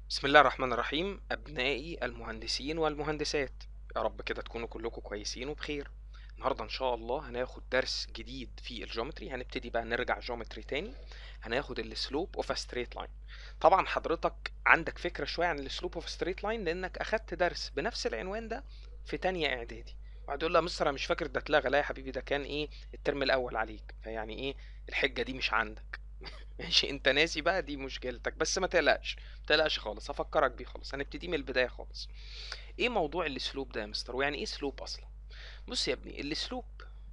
بسم الله الرحمن الرحيم أبنائي المهندسين والمهندسات يا رب كده تكونوا كلكم كويسين وبخير النهاردة إن شاء الله هناخد درس جديد في الجيومتري هنبتدي بقى نرجع جيومتري تاني هناخد السلوب اوف ستريت لاين طبعا حضرتك عندك فكرة شوية عن السلوب اوف ستريت لاين لأنك أخدت درس بنفس العنوان ده في تانية إعدادي واحد يقول له يا مستر أنا مش فاكر ده اتلغى لا يا حبيبي ده كان إيه الترم الأول عليك فيعني إيه الحجة دي مش عندك ماشي انت ناسي بقى دي مشكلتك بس ما تقلقش ما تقلقش خالص هفكرك بيه خالص هنبتدي من البدايه خالص ايه موضوع السلوب ده يا مستر ويعني ايه سلوب اصلا بص يا ابني السلوب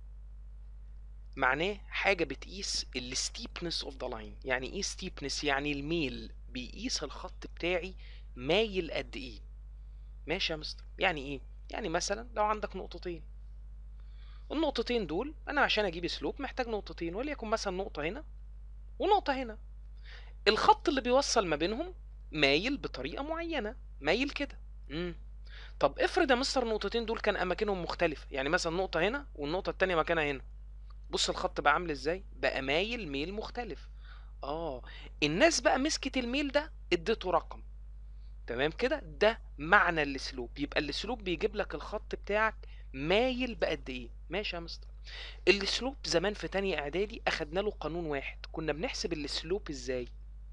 معناه حاجه بتقيس الستيبنس اوف ذا لاين يعني ايه ستيبنس يعني الميل بيقيس الخط بتاعي مايل قد ايه ماشي يا مستر يعني ايه يعني مثلا لو عندك نقطتين النقطتين دول انا عشان اجيب سلوب محتاج نقطتين وليكن مثلا نقطه هنا ونقطة هنا الخط اللي بيوصل ما بينهم مايل بطريقة معينة مايل كده امم طب افرض يا مستر النقطتين دول كان اماكنهم مختلفة يعني مثلا نقطة هنا والنقطة التانية مكانها هنا بص الخط بقى عامل ازاي بقى مايل ميل مختلف اه الناس بقى مسكت الميل ده اديته رقم تمام كده ده معنى السلوب يبقى السلوب بيجيب لك الخط بتاعك مايل بقد ايه ماشي يا مستر السلوب زمان في تانية اعدادي اخدنا له قانون واحد كنا بنحسب السلوب ازاي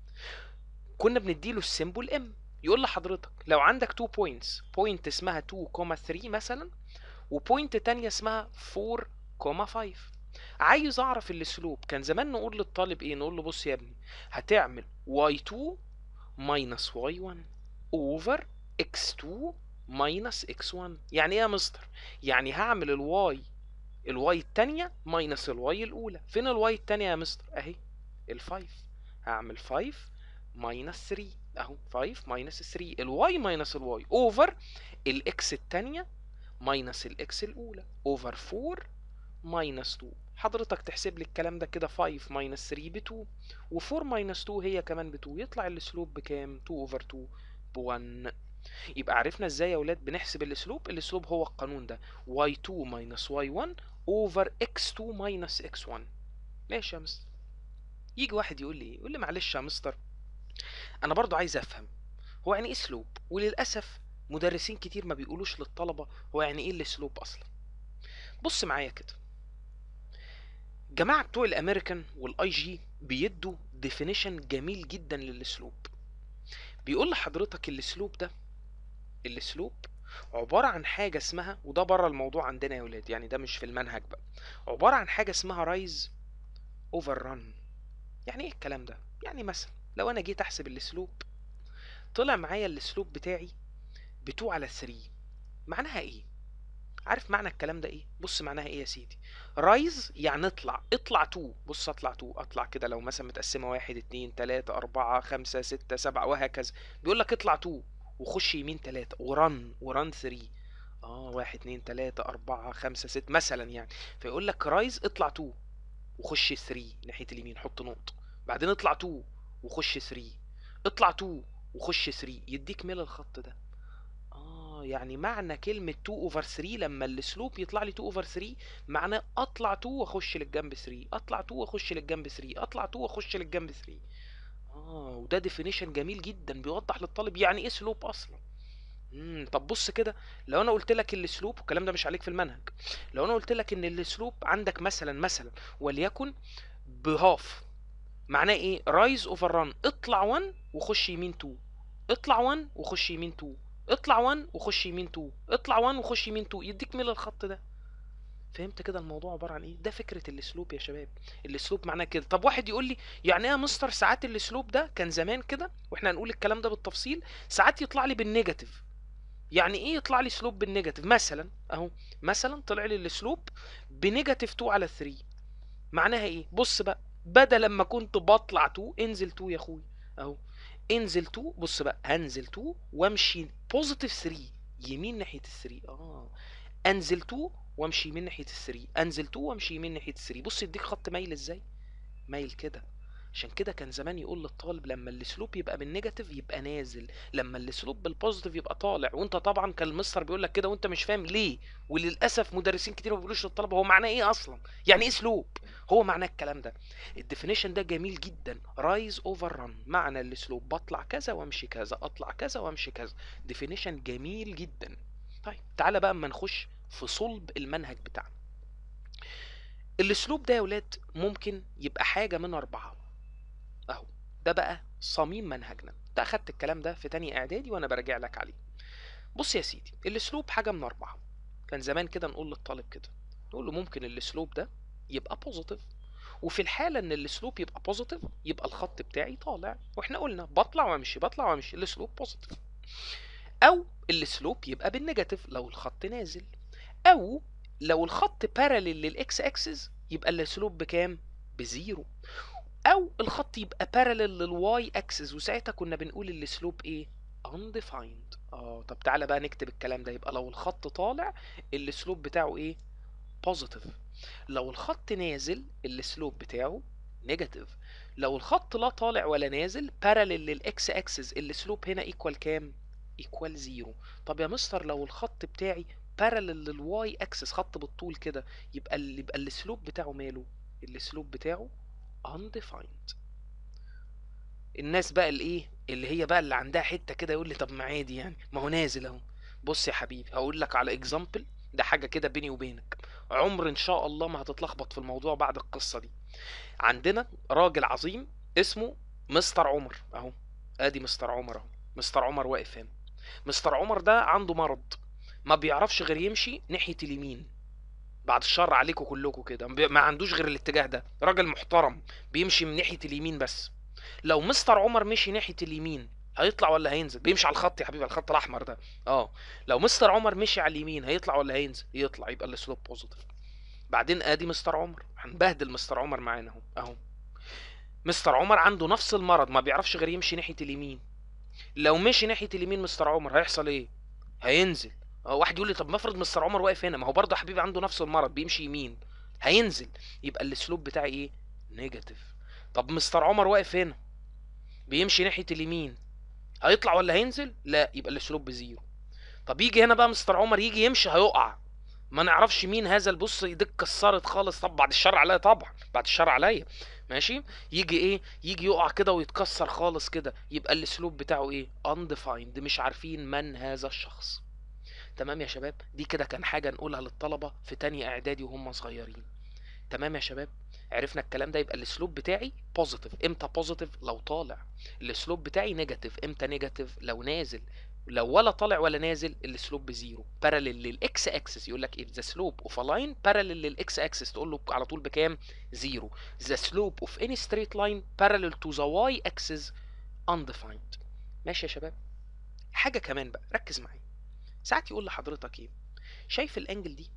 كنا بنديله السيمبل ام يقول لحضرتك لو عندك 2 بوينتس بوينت اسمها 2,3 مثلا وبوينت تانية اسمها 4,5 عايز اعرف السلوب كان زمان نقول للطالب ايه نقول له بص يا ابني هتعمل y2 minus y1 over x2 minus x1 يعني ايه يا مستر يعني هعمل الواي الواي التانية ماينس الواي الأولى فين الواي التانية يا مستر أهي الفايف هعمل فايف ماينس 3 أهو فايف ماينس 3 الواي ماينس الواي أوفر الإكس التانية ماينس الإكس الأولى أوفر 4 ماينس 2 حضرتك تحسب لي الكلام ده كده 5 ماينس 3 ب 2 و4 ماينس 2 هي كمان ب 2 يطلع السلوب بكام 2 اوفر 2 ب 1 يبقى عرفنا ازاي يا اولاد بنحسب السلوب السلوب هو القانون ده y2 minus y1 over x2 minus x1 ماشي يا مستر يجي واحد يقول لي يقول لي معلش يا مستر انا برضو عايز افهم هو يعني ايه سلوب وللاسف مدرسين كتير ما بيقولوش للطلبه هو يعني ايه السلوب اصلا بص معايا كده جماعه بتوع الامريكان والاي جي بيدوا ديفينيشن جميل جدا للسلوب بيقول لحضرتك السلوب ده السلوب عبارة عن حاجة اسمها وده بره الموضوع عندنا يا ولاد يعني ده مش في المنهج بقى عبارة عن حاجة اسمها رايز اوفر ران يعني ايه الكلام ده يعني مثلا لو انا جيت احسب السلوب طلع معايا السلوب بتاعي بتو على 3 معناها ايه عارف معنى الكلام ده ايه بص معناها ايه يا سيدي رايز يعني اطلع اطلع تو بص اطلع تو اطلع كده لو مثلا متقسمه واحد اتنين تلاتة اربعة خمسة ستة سبعة وهكذا بيقول لك اطلع تو وخش يمين تلاتة ورن ورن 3 اه واحد اتنين تلاتة اربعة خمسة ست مثلا يعني فيقول لك رايز اطلع 2 وخش 3 ناحية اليمين حط نقطة بعدين اطلع 2 وخش 3 اطلع 2 وخش 3 يديك ميل الخط ده اه يعني معنى كلمة 2 اوفر 3 لما السلوب يطلع لي 2 اوفر 3 معناه اطلع 2 واخش للجنب 3 اطلع 2 واخش للجنب 3 اطلع 2 واخش للجنب 3 اه وده ديفينيشن جميل جدا بيوضح للطالب يعني ايه سلوب اصلا امم طب بص كده لو انا قلت لك السلوب والكلام ده مش عليك في المنهج لو انا قلت لك ان السلوب عندك مثلا مثلا وليكن بهاف معناه ايه رايز اوفر ران اطلع 1 وخش يمين 2 اطلع 1 وخش يمين 2 اطلع 1 وخش يمين 2 اطلع 1 وخش يمين 2 يديك ميل الخط ده فهمت كده الموضوع عباره عن ايه ده فكره الاسلوب يا شباب الاسلوب معناه كده طب واحد يقول لي يعني ايه يا مستر ساعات الاسلوب ده كان زمان كده واحنا هنقول الكلام ده بالتفصيل ساعات يطلع لي بالنيجاتيف يعني ايه يطلع لي سلوب بالنيجاتيف مثلا اهو مثلا طلع لي السلوب بنيجاتيف 2 على 3 معناها ايه بص بقى بدل لما كنت بطلع 2 انزل 2 يا اخوي اهو انزل 2 بص بقى هنزل 2 وامشي بوزيتيف 3 يمين ناحيه ال 3 اه انزل 2 وامشي يمين ناحيه ال 3 انزل 2 وامشي يمين ناحيه ال 3 بص يديك خط مايل ازاي مايل كده عشان كده كان زمان يقول للطالب لما السلوب يبقى بالنيجاتيف يبقى نازل لما السلوب بالبوزيتيف يبقى طالع وانت طبعا كان المستر بيقول لك كده وانت مش فاهم ليه وللاسف مدرسين كتير ما بيقولوش للطلبه هو معناه ايه اصلا يعني ايه سلوب هو معناه الكلام ده الديفينيشن ده جميل جدا رايز اوفر ران معنى السلوب بطلع كذا وامشي كذا اطلع كذا وامشي كذا ديفينيشن جميل جدا طيب تعالى بقى اما نخش في صلب المنهج بتاعنا الاسلوب ده يا ولاد ممكن يبقى حاجه من اربعه اهو ده بقى صميم منهجنا ده اخدت الكلام ده في تاني اعدادي وانا براجع لك عليه بص يا سيدي الاسلوب حاجه من اربعه كان زمان كده نقول للطالب كده نقول له ممكن الاسلوب ده يبقى بوزيتيف وفي الحالة ان الاسلوب يبقى بوزيتيف يبقى الخط بتاعي طالع واحنا قلنا بطلع وامشي بطلع وامشي الاسلوب بوزيتيف او الاسلوب يبقى بالنيجاتيف لو الخط نازل او لو الخط باراليل للاكس اكسس يبقى الاسلوب بكام بزيرو او الخط يبقى باراليل للواي اكسس وساعتها كنا بنقول الاسلوب ايه undefined اه طب تعالى بقى نكتب الكلام ده يبقى لو الخط طالع الاسلوب بتاعه ايه positive لو الخط نازل السلوب بتاعه نيجاتيف لو الخط لا طالع ولا نازل باراليل للاكس اكسس السلوب هنا ايكوال كام ايكوال زيرو طب يا مستر لو الخط بتاعي باراليل للواي اكسس خط بالطول كده يبقى ال... يبقى السلوب بتاعه ماله السلوب بتاعه undefined الناس بقى الايه اللي هي بقى اللي عندها حته كده يقول لي طب ما عادي يعني ما هو نازل اهو بص يا حبيبي هقول لك على اكزامبل ده حاجه كده بيني وبينك عمر ان شاء الله ما هتتلخبط في الموضوع بعد القصه دي عندنا راجل عظيم اسمه مستر عمر اهو ادي مستر عمر اهو مستر عمر واقف هنا مستر عمر ده عنده مرض ما بيعرفش غير يمشي ناحيه اليمين بعد الشر عليكم كلكم كده ما عندوش غير الاتجاه ده راجل محترم بيمشي من ناحيه اليمين بس لو مستر عمر مشي ناحيه اليمين هيطلع ولا هينزل بيمشي على الخط يا حبيبي على الخط الاحمر ده اه لو مستر عمر مشي على اليمين هيطلع ولا هينزل يطلع يبقى السلوب بوزيتيف بعدين ادي مستر عمر هنبهدل مستر عمر معانا اهو اهو مستر عمر عنده نفس المرض ما بيعرفش غير يمشي ناحيه اليمين لو مشي ناحيه اليمين مستر عمر هيحصل ايه هينزل اه واحد يقول لي طب ما افرض مستر عمر واقف هنا ما هو برضه حبيبي عنده نفس المرض بيمشي يمين هينزل يبقى الاسلوب بتاعي ايه نيجاتيف طب مستر عمر واقف هنا بيمشي ناحيه اليمين هيطلع ولا هينزل لا يبقى الاسلوب بزيرو طب يجي هنا بقى مستر عمر يجي يمشي هيقع ما نعرفش مين هذا البص ايديك اتكسرت خالص طب بعد الشر عليا طبعا بعد الشر عليا ماشي يجي ايه يجي يقع كده ويتكسر خالص كده يبقى الاسلوب بتاعه ايه undefined مش عارفين من هذا الشخص تمام يا شباب دي كده كان حاجه نقولها للطلبه في تانية اعدادي وهم صغيرين تمام يا شباب عرفنا الكلام ده يبقى الاسلوب بتاعي بوزيتيف امتى بوزيتيف لو طالع الاسلوب بتاعي نيجاتيف امتى نيجاتيف لو نازل لو ولا طالع ولا نازل السلوب بزيرو باراليل للاكس اكسس يقول لك if the slope of a line parallel للاكس اكسس تقول له على طول بكام زيرو the slope of any straight line parallel to the y axis undefined ماشي يا شباب حاجه كمان بقى ركز معايا ساعات يقول لحضرتك ايه شايف الانجل دي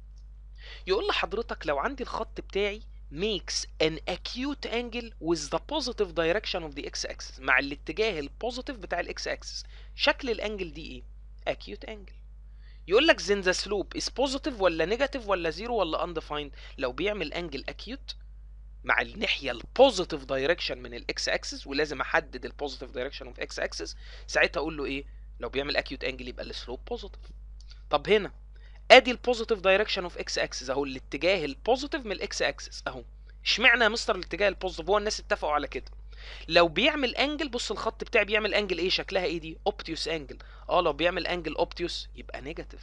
يقول لحضرتك لو عندي الخط بتاعي makes an acute angle with the positive direction of the x-axis مع الاتجاه البوزيتيف بتاع الاكس اكسس شكل الانجل دي ايه acute angle يقول لك then the slope is positive ولا negative ولا zero ولا undefined لو بيعمل انجل acute مع الناحيه البوزيتيف دايركشن من الاكس اكسس ولازم احدد البوزيتيف دايركشن اوف اكس اكسس ساعتها اقول له ايه لو بيعمل acute انجل يبقى السلوب بوزيتيف طب هنا ادي البوزيتيف دايركشن اوف اكس اكسس اهو الاتجاه البوزيتيف من الاكس اكسس اهو اشمعنى يا مستر الاتجاه البوزيتيف هو الناس اتفقوا على كده لو بيعمل انجل بص الخط بتاعي بيعمل انجل ايه شكلها ايه دي اوبتيوس انجل اه لو بيعمل انجل اوبتيوس يبقى نيجاتيف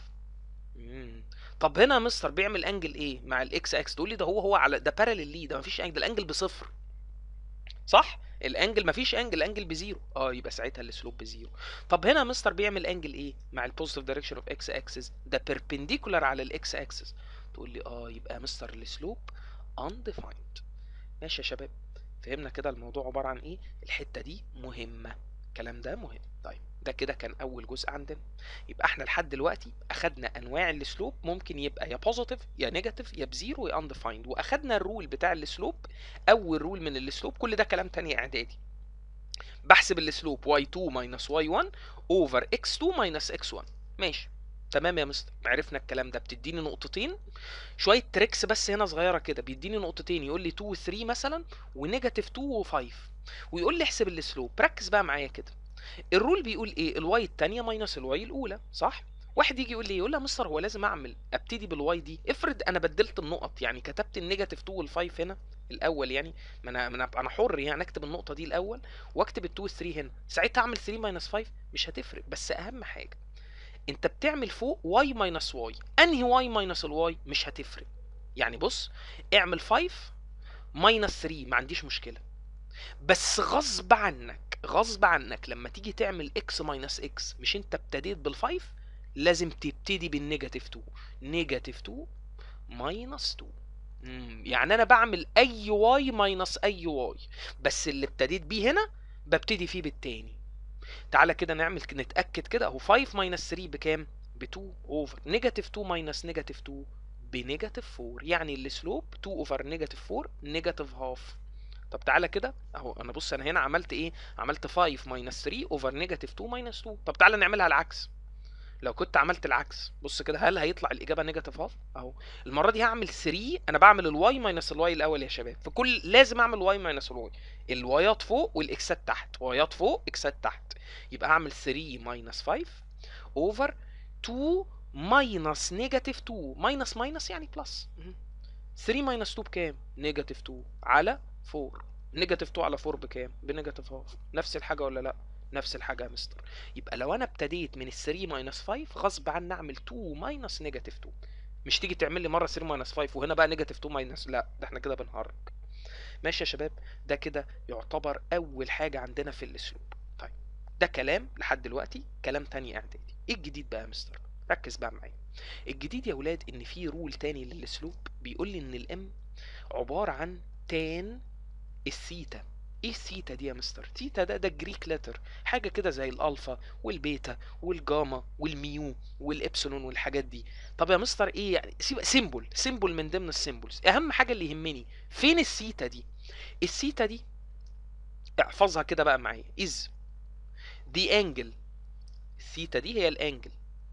طب هنا يا مستر بيعمل انجل ايه مع الاكس اكس تقول لي ده هو هو على ده باراليل ليه ده مفيش انجل الانجل بصفر صح الانجل مفيش انجل الانجل بزيرو اه يبقى ساعتها السلوب بزيرو طب هنا مستر بيعمل انجل ايه مع البوزيتيف دايركشن اوف اكس اكسس ده بيربنديكولار على الاكس اكسس تقول لي اه يبقى مستر السلوب undefined ماشي يا شباب فهمنا كده الموضوع عبارة عن ايه الحتة دي مهمة الكلام ده مهم طيب ده كده كان اول جزء عندنا يبقى احنا لحد دلوقتي اخدنا انواع السلوب ممكن يبقى يا بوزيتيف يا نيجاتيف يا بزيرو يا undefined واخدنا الرول بتاع السلوب اول رول من السلوب كل ده كلام تاني اعدادي بحسب السلوب y2 minus y1 over x2 minus x1 ماشي تمام يا مستر عرفنا الكلام ده بتديني نقطتين شويه تريكس بس هنا صغيره كده بيديني نقطتين يقول لي 2 و 3 مثلا ونيجاتيف 2 و 5 ويقول لي احسب السلوب ركز بقى معايا كده الرول بيقول ايه الواي الثانيه ماينس الواي الاولى صح واحد يجي يقول لي يقول لي يا مستر هو لازم اعمل ابتدي بالواي دي افرض انا بدلت النقط يعني كتبت النيجاتيف 2 وال5 هنا الاول يعني ما انا ما انا انا حر يعني اكتب النقطه دي الاول واكتب ال2 وال3 هنا ساعتها اعمل 3 ماينس 5 مش هتفرق بس اهم حاجه انت بتعمل فوق واي ماينس واي انهي واي ماينس الواي مش هتفرق يعني بص اعمل 5 ماينس 3 ما عنديش مشكله بس غصب عنك غصب عنك لما تيجي تعمل اكس ماينس اكس مش انت ابتديت بالفايف لازم تبتدي بالنيجاتيف 2 نيجاتيف 2 ماينس 2 مم، يعني انا بعمل اي واي ماينس اي واي بس اللي ابتديت بيه هنا ببتدي فيه بالتاني تعالى كده نعمل نتاكد كده اهو 5 ماينس 3 بكام ب 2 اوفر نيجاتيف 2 ماينس نيجاتيف 2 بنيجاتيف 4 يعني السلوب 2 اوفر نيجاتيف 4 نيجاتيف هاف طب تعالى كده اهو انا بص انا هنا عملت ايه عملت 5 ماينس 3 اوفر نيجاتيف 2 ماينس 2 طب تعالى نعملها العكس لو كنت عملت العكس بص كده هل هيطلع الاجابه نيجاتيف هاف اهو المره دي هعمل 3 انا بعمل الواي ماينس الواي الاول يا شباب في كل لازم اعمل واي ماينس الواي الوايات فوق والاكسات تحت وايات فوق اكسات تحت يبقى هعمل 3 ماينس 5 اوفر 2 ماينس نيجاتيف 2 ماينس ماينس يعني بلس 3 ماينس 2 بكام نيجاتيف 2 على 4 نيجاتيف 2 على 4 بكام بنيجاتيف هاف نفس الحاجه ولا لا نفس الحاجه يا مستر يبقى لو انا ابتديت من ال 3 ماينس 5 غصب عني اعمل 2 ماينس نيجاتيف 2 مش تيجي تعمل لي مره 3 ماينس 5 وهنا بقى نيجاتيف 2 ماينس لا ده احنا كده بنهرج ماشي يا شباب ده كده يعتبر اول حاجه عندنا في الاسلوب طيب ده كلام لحد دلوقتي كلام تاني اعدادي ايه الجديد بقى يا مستر ركز بقى معايا الجديد يا ولاد ان في رول تاني للاسلوب بيقول لي ان الام عباره عن تان الثيتا ايه الثيتا دي يا مستر ثيتا ده ده الجريك لتر حاجه كده زي الالفا والبيتا والجاما والميو والابسلون والحاجات دي طب يا مستر ايه يعني سيب سيمبل سيمبل من ضمن السيمبلز اهم حاجه اللي يهمني فين الثيتا دي الثيتا دي احفظها كده بقى معايا از دي انجل الثيتا دي هي الانجل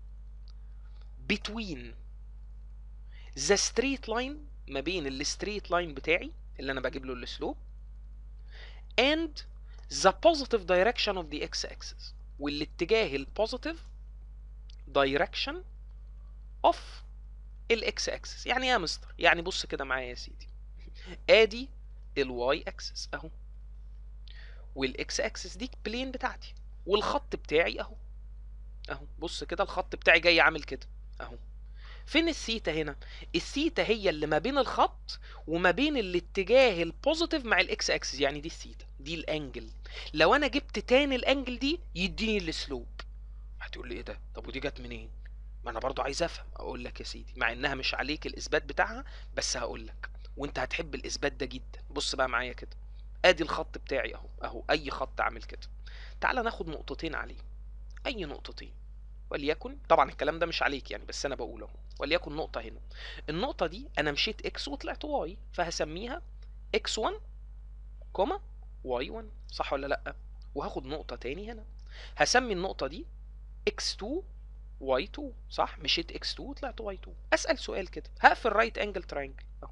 between the straight line ما بين الستريت لاين بتاعي اللي انا بجيب له السلوب and the positive direction of the x axis والاتجاه البوزيتيف direction of الاكس axis يعني ايه يا مستر يعني بص كده معايا يا سيدي ادي الواي axis اهو والاكس axis دي البلين بتاعتي والخط بتاعي اهو اهو بص كده الخط بتاعي جاي عامل كده اهو فين الثيتا هنا الثيتا هي اللي ما بين الخط وما بين الاتجاه البوزيتيف مع الاكس اكسس يعني دي الثيتا دي الانجل لو انا جبت تاني الانجل دي يديني السلوب هتقول لي ايه ده طب ودي جت منين ما انا برضو عايز افهم اقول لك يا سيدي مع انها مش عليك الاثبات بتاعها بس هقول لك وانت هتحب الاثبات ده جدا بص بقى معايا كده ادي الخط بتاعي اهو اهو اي خط عامل كده تعال ناخد نقطتين عليه اي نقطتين وليكن طبعا الكلام ده مش عليك يعني بس انا بقوله اهو وليكن نقطة هنا النقطة دي انا مشيت اكس وطلعت واي فهسميها اكس 1 كوما واي 1 صح ولا لا وهاخد نقطة تاني هنا هسمي النقطة دي اكس 2 واي 2 صح مشيت اكس 2 وطلعت واي 2 اسأل سؤال كده هقفل رايت انجل تراينجل اهو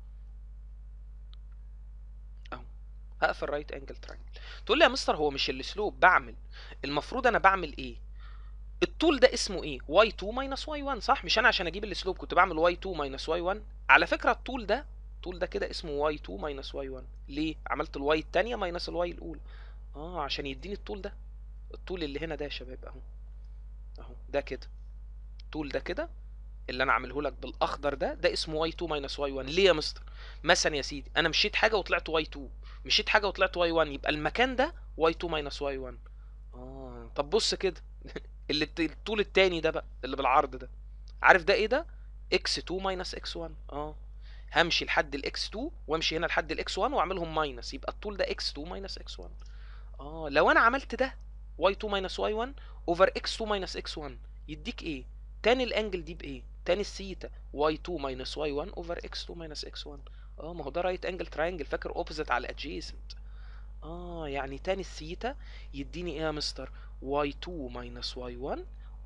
اهو هقفل رايت انجل تراينجل تقول لي يا مستر هو مش الاسلوب بعمل المفروض انا بعمل ايه الطول ده اسمه ايه y2 minus y1 صح مش انا عشان اجيب الاسلوب كنت بعمل y2 minus y1 على فكره الطول ده الطول ده كده اسمه y2 minus y1 ليه عملت الواي التانية minus الواي الاولى اه عشان يديني الطول ده الطول اللي هنا ده يا شباب اهو اهو ده كده الطول ده كده اللي انا عامله لك بالاخضر ده ده اسمه y2 minus y1 ليه يا مستر مثلا يا سيدي انا مشيت حاجه وطلعت y2 مشيت حاجه وطلعت y1 يبقى المكان ده y2 minus y1 اه طب بص كده اللي الطول التاني ده بقى اللي بالعرض ده عارف ده ايه ده x2 ماينس x1 اه همشي لحد الاكس 2 وامشي هنا لحد الاكس 1 واعملهم ماينس يبقى الطول ده x2 ماينس x1 اه لو انا عملت ده y2 ماينس y1 اوفر x2 ماينس x1 يديك ايه تاني الانجل دي بايه تاني الثيتا y2 ماينس y1 اوفر x2 ماينس x1 اه ما هو ده رايت انجل تراينجل فاكر اوبوزيت على الادجيسنت اه يعني تاني الثيتا يديني ايه يا مستر y2 minus y1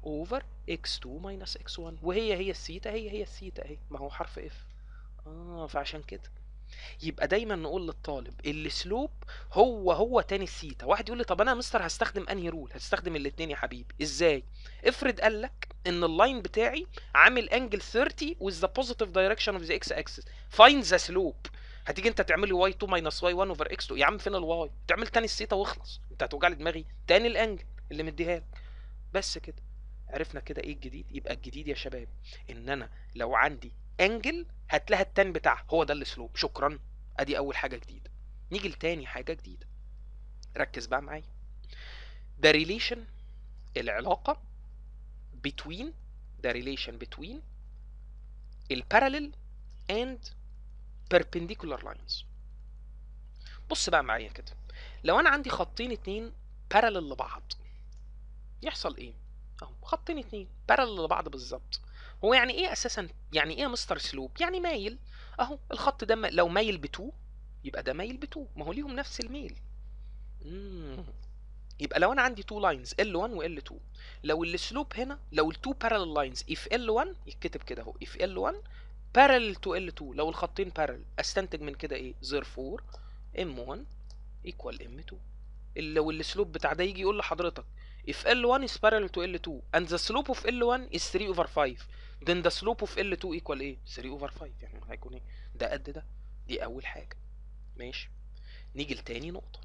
اوفر x2 ماينس x1 وهي هي الثيتا هي هي الثيتا اهي ما هو حرف اف اه فعشان كده يبقى دايما نقول للطالب السلوب هو هو تاني الثيتا واحد يقول لي طب انا يا مستر هستخدم انهي رول هستخدم الاثنين يا حبيبي ازاي افرض قال لك ان اللاين بتاعي عامل انجل 30 with the positive direction of the x axis find the slope هتيجي انت تعمل لي y2 minus y1 over x2 يا عم فين الواي تعمل تاني الثيتا واخلص انت هتوجع لي دماغي تاني الانجل اللي مديها لك بس كده عرفنا كده ايه الجديد يبقى الجديد يا شباب ان انا لو عندي انجل هات لها التان بتاعها هو ده السلوب شكرا ادي اول حاجه جديده نيجي لتاني حاجه جديده ركز بقى معايا the relation العلاقه between the relation between البارالل and perpendicular lines بص بقى معايا كده لو انا عندي خطين اتنين parallel لبعض يحصل ايه اهو خطين اتنين parallel لبعض بالظبط هو يعني ايه اساسا يعني ايه يا مستر سلوب يعني مايل اهو الخط ده م- لو مايل ب 2 يبقى ده مايل ب 2 ما هو ليهم نفس الميل مم. يبقى لو انا عندي تو لاينز L1 و L2 لو السلوب هنا لو ال two parallel lines if L1 يتكتب كده اهو if L1 parallel to L2 لو الخطين parallel استنتج من كده ايه therefore M1 equal M2 ال- لو السلوب بتاع ده يجي يقول لحضرتك if L1 is parallel to L2 and the slope of L1 is 3 over 5 then the slope of L2 equal ايه 3 over 5 يعني هيكون ايه ده قد ده دي اول حاجة ماشي نيجي لتاني نقطة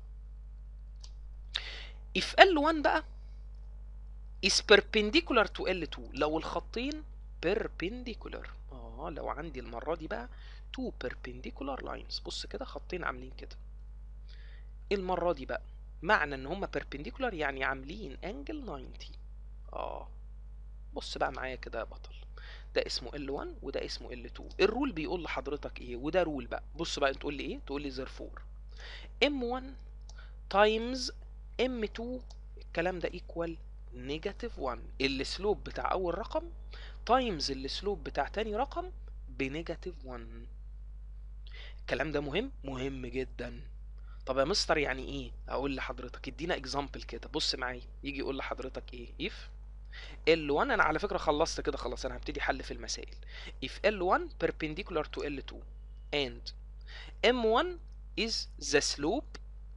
if L1 بقى is perpendicular to L2 لو الخطين perpendicular اه لو عندي المرة دي بقى two perpendicular lines بص كده خطين عاملين كده المرة دي بقى معنى ان هما perpendicular يعني عاملين angle 90 اه بص بقى معايا كده يا بطل ده اسمه L1 وده اسمه L2 الرول بيقول لحضرتك ايه وده رول بقى بص بقى تقول لي ايه تقول لي therefore M1 times M2 الكلام ده equal نيجاتيف 1 السلوب بتاع اول رقم تايمز السلوب بتاع تاني رقم بنيجاتيف 1 الكلام ده مهم مهم جدا طب يا مستر يعني ايه اقول لحضرتك ادينا اكزامبل كده بص معايا يجي يقول لحضرتك ايه if L1 انا على فكره خلصت كده خلاص انا هبتدي حل في المسائل if L1 perpendicular to L2 and M1 is the slope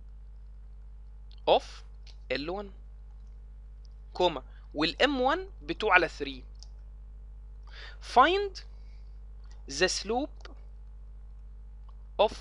of L1 كوما والام 1 ب 2 على 3 find the slope of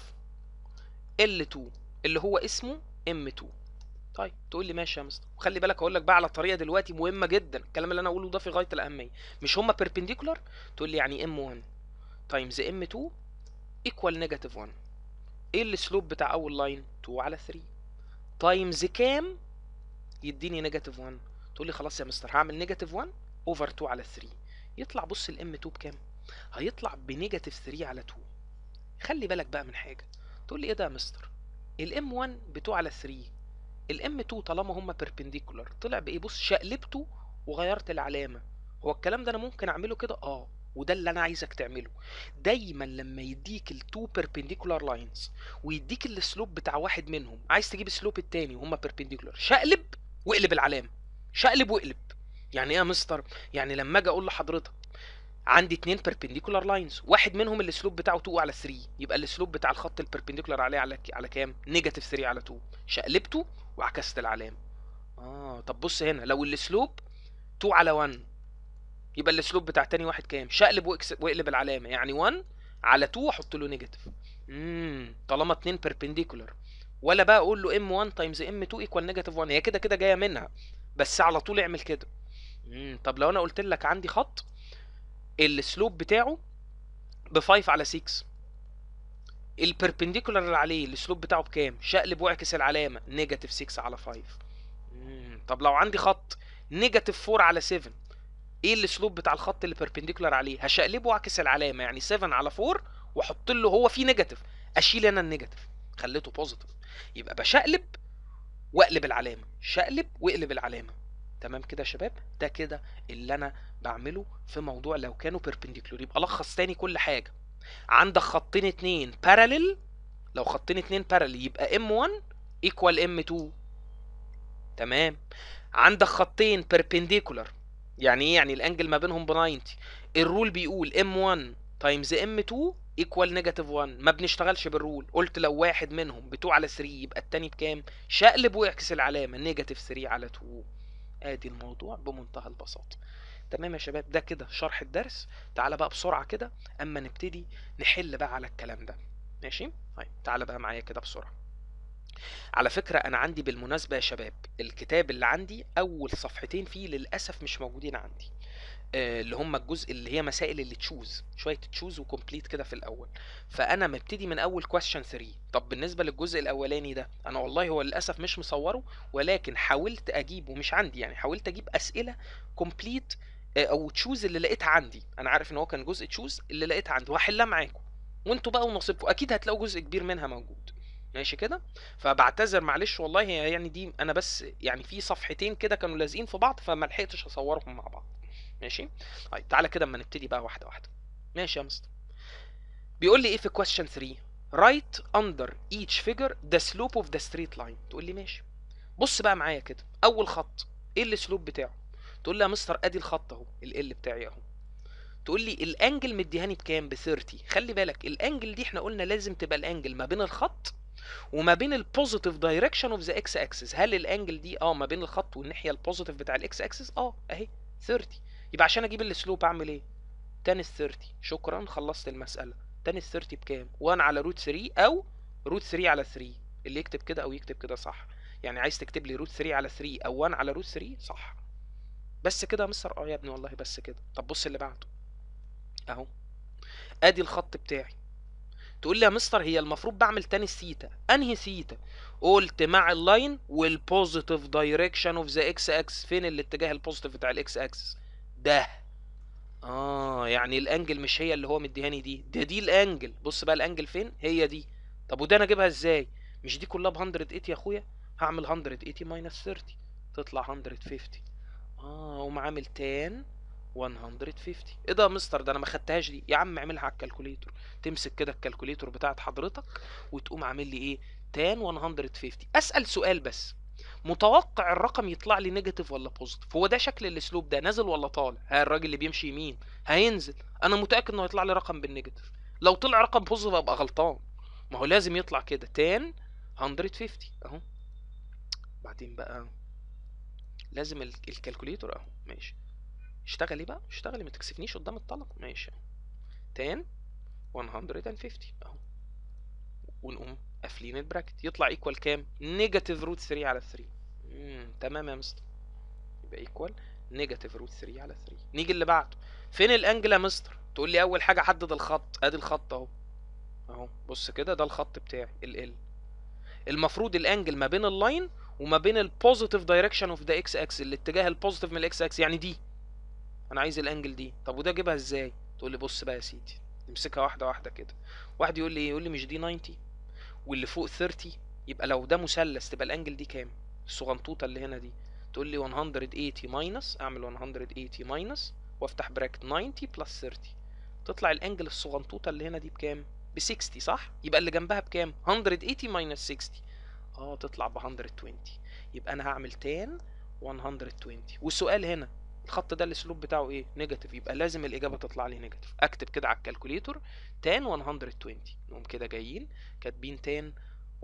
L2 اللي هو اسمه M2 طيب تقول لي ماشي يا مستر وخلي بالك اقول لك بقى على طريقه دلوقتي مهمه جدا الكلام اللي انا اقوله ده في غايه الاهميه مش هما perpendicular تقول لي يعني M1 تايمز M2 equal نيجاتيف 1 ايه السلوب بتاع اول لاين 2 على 3 تايمز كام يديني نيجاتيف 1 تقول لي خلاص يا مستر هعمل نيجاتيف 1 اوفر 2 على 3 يطلع بص الام 2 بكام هيطلع بنيجاتيف 3 على 2 خلي بالك بقى من حاجه تقول لي ايه ده يا مستر الام 1 ب 2 على 3 الام 2 طالما هما بيربنديكولار طلع بايه بص شقلبته وغيرت العلامه هو الكلام ده انا ممكن اعمله كده اه وده اللي انا عايزك تعمله دايما لما يديك التو بيربنديكولار لاينز ويديك السلوب بتاع واحد منهم عايز تجيب السلوب التاني وهما بيربنديكولار شقلب واقلب العلامه شقلب واقلب يعني ايه يا مستر يعني لما اجي اقول لحضرتك عندي اتنين perpendicular لاينز واحد منهم السلوب بتاعه 2 على 3 يبقى السلوب بتاع الخط البربنديكولار عليه على على كام نيجاتيف 3 على 2 شقلبته وعكست العلامه اه طب بص هنا لو السلوب 2 على 1 يبقى السلوب بتاع تاني واحد كام شقلب واكس- واقلب العلامه يعني 1 على 2 واحط له نيجاتيف امم طالما اتنين perpendicular ولا بقى اقول له m1 تايمز m2 ايكوال نيجاتيف 1 هي كده كده جايه منها بس على طول اعمل كده امم طب لو انا قلت لك عندي خط السلوب بتاعه ب 5 على 6 البربنديكولار اللي عليه السلوب بتاعه بكام شقلب واعكس العلامه نيجاتيف 6 على 5 مم. طب لو عندي خط نيجاتيف 4 على 7 ايه السلوب بتاع الخط اللي بيربنديكولار عليه هشقلبه واعكس العلامه يعني 7 على 4 واحط له هو فيه نيجاتيف اشيل انا النيجاتيف خليته بوزيتيف يبقى بشقلب واقلب العلامه شقلب واقلب العلامه تمام كده يا شباب ده كده اللي انا بعمله في موضوع لو كانوا بيربنديكولار يبقى لخص تاني كل حاجه عندك خطين اتنين باراليل لو خطين اتنين باراليل يبقى M1 equal M2 تمام عندك خطين perpendicular يعني ايه يعني الانجل ما بينهم ب 90 الرول بيقول ام1 تايمز ام2 ايكوال نيجاتيف 1 ما بنشتغلش بالرول قلت لو واحد منهم ب 2 على 3 يبقى التاني بكام شقلب واعكس العلامه نيجاتيف 3 على 2 ادي الموضوع بمنتهى البساطه تمام يا شباب ده كده شرح الدرس تعالى بقى بسرعه كده اما نبتدي نحل بقى على الكلام ده ماشي طيب تعالى بقى معايا كده بسرعه على فكرة أنا عندي بالمناسبة يا شباب الكتاب اللي عندي أول صفحتين فيه للأسف مش موجودين عندي آه، اللي هم الجزء اللي هي مسائل اللي تشوز شويه تشوز وكومبليت كده في الاول فانا مبتدي من اول كويستشن 3 طب بالنسبه للجزء الاولاني ده انا والله هو للاسف مش مصوره ولكن حاولت اجيبه مش عندي يعني حاولت اجيب اسئله كومبليت او تشوز اللي لقيتها عندي انا عارف ان هو كان جزء تشوز اللي لقيتها عندي وهحلها معاكم وانتوا بقى ونصيبكم اكيد هتلاقوا جزء كبير منها موجود ماشي كده فبعتذر معلش والله هي يعني دي انا بس يعني في صفحتين كده كانوا لازقين في بعض فما لحقتش اصورهم مع بعض ماشي طيب تعالى كده اما نبتدي بقى واحده واحده ماشي يا مستر بيقول لي ايه في question 3 write under each figure the slope of the straight line تقول لي ماشي بص بقى معايا كده اول خط ايه السلوب بتاعه تقول لي يا مستر ادي الخط اهو ال بتاعي اهو تقول لي الانجل مديهاني بكام ب 30 خلي بالك الانجل دي احنا قلنا لازم تبقى الانجل ما بين الخط وما بين البوزيتيف دايركشن اوف ذا اكس اكسس هل الانجل دي اه ما بين الخط والناحيه البوزيتيف بتاع الاكس اكسس اه اهي 30 يبقى عشان اجيب السلوب اعمل ايه تان ال 30 شكرا خلصت المساله تان ال 30 بكام 1 على روت 3 او روت 3 على 3 اللي يكتب كده او يكتب كده صح يعني عايز تكتب لي روت 3 على 3 او 1 على روت 3 صح بس كده يا مستر اه يا ابني والله بس كده طب بص اللي بعده اهو ادي الخط بتاعي تقول لي يا مستر هي المفروض بعمل تاني الثيتا انهي ثيتا قلت مع اللاين والبوزيتيف دايركشن اوف ذا اكس اكس فين الاتجاه البوزيتيف بتاع الاكس اكس ده اه يعني الانجل مش هي اللي هو مديهاني دي ده دي الانجل بص بقى الانجل فين هي دي طب وده انا اجيبها ازاي مش دي كلها ب 180 يا اخويا هعمل 180 ماينس 30 تطلع 150 اه اقوم عامل تان 150 ايه ده يا مستر ده انا ما خدتهاش دي يا عم اعملها على الكالكوليتور تمسك كده الكالكوليتور بتاعت حضرتك وتقوم عامل لي ايه تان 150 اسال سؤال بس متوقع الرقم يطلع لي نيجاتيف ولا بوزيتيف هو ده شكل الاسلوب ده نازل ولا طالع ها الراجل اللي بيمشي يمين هينزل انا متاكد انه هيطلع لي رقم بالنيجاتيف لو طلع رقم بوزيتيف ابقى غلطان ما هو لازم يطلع كده 10 150 اهو بعدين بقى لازم ال- الكالكوليتور اهو ماشي اشتغلي بقى اشتغلي ما تكسفنيش قدام الطلب ماشي 10 150 اهو ونقوم قافلين البراكت يطلع ايكوال كام نيجاتيف روت 3 على 3 امم تمام يا مستر يبقى ايكوال نيجاتيف روت 3 على 3 نيجي اللي بعده فين الانجل يا مستر تقول لي اول حاجه حدد الخط ادي الخط اهو اهو بص كده ده الخط بتاعي ال ال المفروض الانجل ما بين اللاين وما بين البوزيتيف دايركشن اوف ذا اكس اكس الاتجاه البوزيتيف من الاكس اكس يعني دي انا عايز الانجل دي طب وده اجيبها ازاي تقول لي بص بقى يا سيدي نمسكها واحده واحده كده واحد يقول لي ايه يقول لي مش دي 90 واللي فوق 30 يبقى لو ده مثلث تبقى الانجل دي كام الصغنطوطه اللي هنا دي تقول لي 180 ماينس اعمل 180 ماينس وافتح براكت 90 بلس 30 تطلع الانجل الصغنطوطه اللي هنا دي بكام ب 60 صح يبقى اللي جنبها بكام 180 ماينس 60 اه تطلع ب 120 يبقى انا هعمل تان 120 والسؤال هنا الخط ده الاسلوب بتاعه ايه نيجاتيف يبقى لازم الاجابه تطلع لي نيجاتيف اكتب كده على الكالكوليتور تان 120 نقوم كده جايين كاتبين تان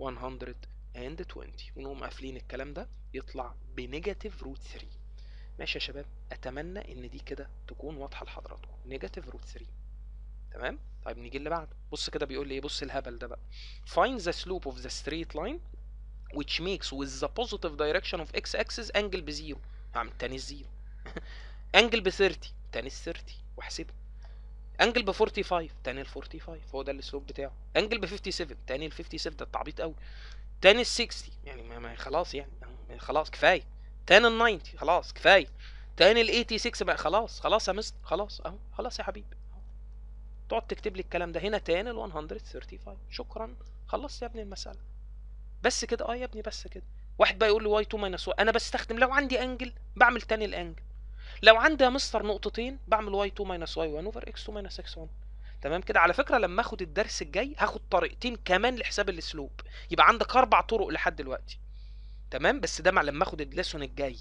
120 ونقوم قافلين الكلام ده يطلع بنيجاتيف روت 3 ماشي يا شباب اتمنى ان دي كده تكون واضحه لحضراتكم نيجاتيف روت 3 تمام طيب نيجي اللي بعده بص كده بيقول لي ايه بص الهبل ده بقى find the slope of the straight line which makes with the positive direction of x axis angle بزيرو هعمل تاني الزيرو انجل ب 30 تاني ال 30 واحسبه انجل ب 45 تاني ال 45 هو ده الاسلوب بتاعه انجل ب 57 تاني ال 57 ده التعبيط قوي تاني ال 60 يعني ما ما خلاص يعني خلاص كفايه تاني ال 90 خلاص كفايه تاني ال 86 بقى خلاص خلاص يا مستر خلاص اهو خلاص يا حبيبي أهو. تقعد تكتب لي الكلام ده هنا تاني ال 135 شكرا خلصت يا ابني المساله بس كده اه يا ابني بس كده واحد بقى يقول لي واي 2 ماينس واي انا بستخدم لو عندي انجل بعمل تاني الانجل لو عندي يا مستر نقطتين بعمل واي 2 ماينس واي 1 اوفر اكس 2 ماينس اكس 1 تمام كده على فكره لما اخد الدرس الجاي هاخد طريقتين كمان لحساب الاسلوب يبقى عندك اربع طرق لحد دلوقتي تمام بس ده مع لما اخد الليسون الجاي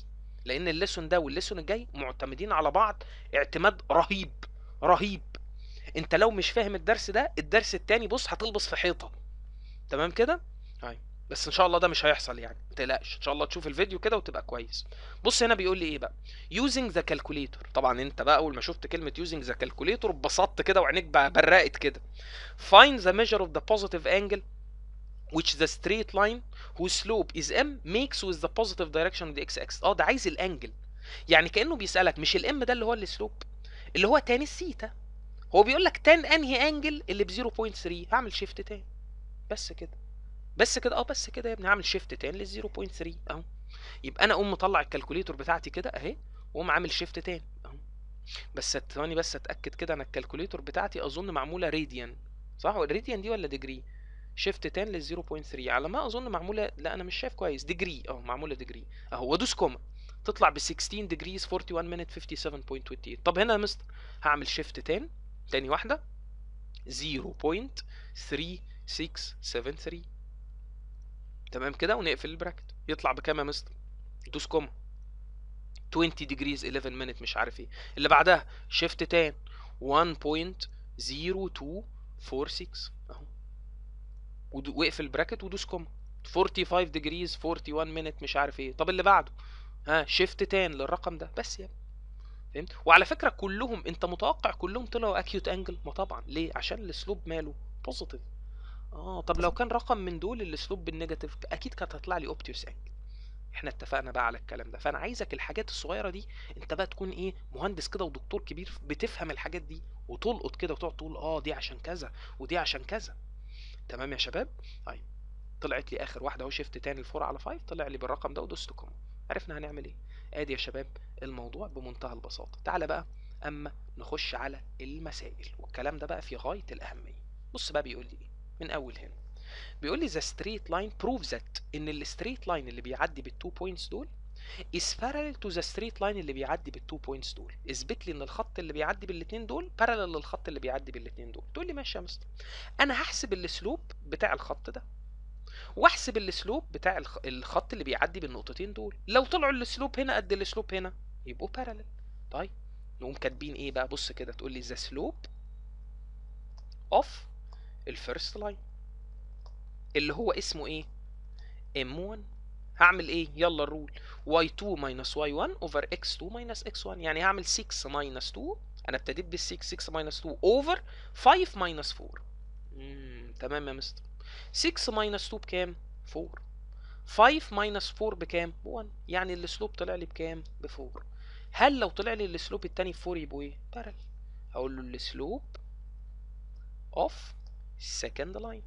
لان الليسون ده والليسون الجاي معتمدين على بعض اعتماد رهيب رهيب انت لو مش فاهم الدرس ده الدرس التاني بص هتلبس في حيطه تمام كده هاي بس ان شاء الله ده مش هيحصل يعني ما تقلقش ان شاء الله تشوف الفيديو كده وتبقى كويس بص هنا بيقول لي ايه بقى using the calculator طبعا انت بقى اول ما شفت كلمه using the calculator اتبسطت كده وعينيك بقى برقت كده find the measure of the positive angle which the straight line whose slope is m makes with the positive direction of the x-axis اه ده عايز الانجل يعني كانه بيسالك مش الام ده اللي هو السلوب اللي هو تان السيتا هو بيقول لك تان انهي انجل اللي ب 0.3 هعمل شيفت تان بس كده بس كده اه بس كده يا ابني هعمل شيفت تان لل 0.3 اهو يبقى انا اقوم مطلع الكالكوليتور بتاعتي كده اهي واقوم عامل شيفت تان اهو بس ثواني بس اتاكد كده انا الكالكوليتور بتاعتي اظن معموله راديان صح الراديان دي ولا ديجري شيفت 10 لل 0.3 على ما اظن معموله لا انا مش شايف كويس ديجري اه معموله ديجري اهو وادوس كوما تطلع ب 16 ديجريز 41 مينت 57.28 طب هنا يا مستر هعمل شيفت 10 تاني واحده 0.3673 تمام كده ونقفل البراكت يطلع بكام يا مستر دوس كوما 20 ديجريز 11 مينت مش عارف ايه اللي بعدها شيفت 10 1.0246 اهو واقفل البراكت ودوس كوما 45 ديجريز 41 مينت مش عارف ايه طب اللي بعده ها شيفت 10 للرقم ده بس يا ابني فهمت وعلى فكره كلهم انت متوقع كلهم طلعوا اكيوت انجل ما طبعا ليه عشان الاسلوب ماله بوزيتيف اه طب لو كان رقم من دول الاسلوب بالنيجاتيف اكيد كانت هتطلع لي اوبتيوس انجل احنا اتفقنا بقى على الكلام ده فانا عايزك الحاجات الصغيره دي انت بقى تكون ايه مهندس كده ودكتور كبير بتفهم الحاجات دي وتلقط كده وتقعد تقول اه دي عشان كذا ودي عشان كذا تمام يا شباب طيب طلعت لي اخر واحده اهو شيفت تاني الفور على 5 طلع لي بالرقم ده ودوست كوم عرفنا هنعمل ايه ادي يا شباب الموضوع بمنتهى البساطه تعالى بقى اما نخش على المسائل والكلام ده بقى في غايه الاهميه بص بقى بيقول لي ايه من اول هنا بيقول لي the straight line proves that ان الستريت لاين اللي بيعدي بالتو بوينتس دول is parallel to the straight line اللي بيعدي بالتو بوينتس دول اثبت لي ان الخط اللي بيعدي بالاثنين دول parallel للخط اللي بيعدي بالاثنين دول تقول لي ماشي يا مستر انا هحسب السلوب بتاع الخط ده واحسب السلوب بتاع الخط اللي بيعدي بالنقطتين دول لو طلعوا السلوب هنا قد السلوب هنا يبقوا parallel طيب نقوم كاتبين ايه بقى بص كده تقول لي the slope of الفيرست لاين اللي هو اسمه ايه m1 هعمل ايه يلا الرول y2 minus y1 over x2 minus x1 يعني هعمل 6 minus 2 انا ابتديت بال 6 6 minus 2 over 5 minus 4 مم. تمام يا مستر 6 minus 2 بكام 4 5 minus 4 بكام 1 يعني السلوب طلع لي بكام ب 4 هل لو طلع لي السلوب التاني ب 4 يبقوا ايه بارل هقول له السلوب of second line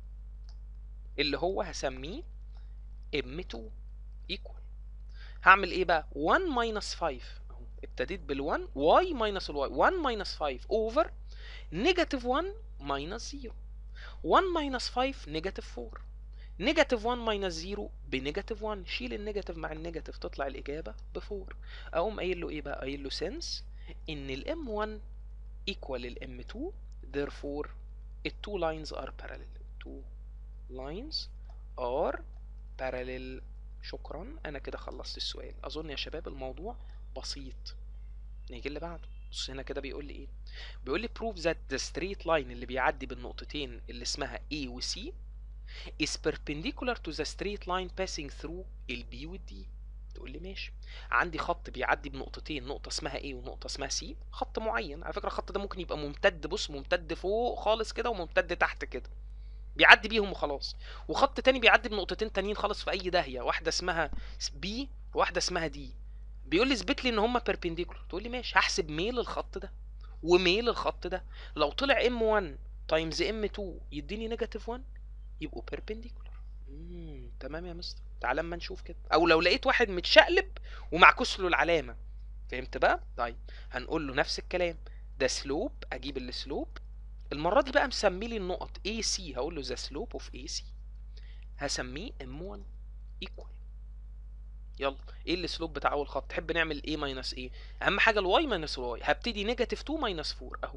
اللي هو هسميه m2 equal هعمل ايه بقى 1 minus 5 اهو ابتديت بال1 y minus الy 1 minus 5 over negative 1 minus 0 1 minus 5 negative 4 نيجاتيف 1 ماينس 0 بنيجاتيف 1 شيل النيجاتيف مع النيجاتيف تطلع الإجابة ب 4 أقوم قايل له إيه بقى؟ قايل له سنس إن ال M1 equal ال M2 therefore the two lines are parallel two lines are parallel شكرا أنا كده خلصت السؤال أظن يا شباب الموضوع بسيط نيجي اللي بعده بص هنا كده بيقول لي إيه؟ بيقول لي prove that the straight line اللي بيعدي بالنقطتين اللي اسمها A و C is perpendicular to the straight line passing through ال B وال D تقول لي ماشي عندي خط بيعدي بنقطتين نقطة اسمها A ونقطة اسمها C خط معين على فكرة الخط ده ممكن يبقى ممتد بص ممتد فوق خالص كده وممتد تحت كده بيعدي بيهم وخلاص وخط تاني بيعدي بنقطتين تانيين خالص في اي داهية واحدة اسمها B وواحدة اسمها D بيقول لي اثبت لي ان هما perpendicular تقول لي ماشي هحسب ميل الخط ده وميل الخط ده لو طلع M1 تايمز M2 يديني نيجاتيف 1 يبقوا perpendicular امم تمام يا مستر تعال اما نشوف كده او لو لقيت واحد متشقلب ومعكوس له العلامه فهمت بقى طيب هنقول له نفس الكلام ده سلوب اجيب السلوب المره دي بقى مسمي لي النقط AC هقول له ذا سلوب اوف AC هسميه M1 equal يلا ايه السلوب بتاع اول خط تحب نعمل A ماينس A اهم حاجه الواي ماينس الواي هبتدي نيجاتيف 2 ماينس 4 اهو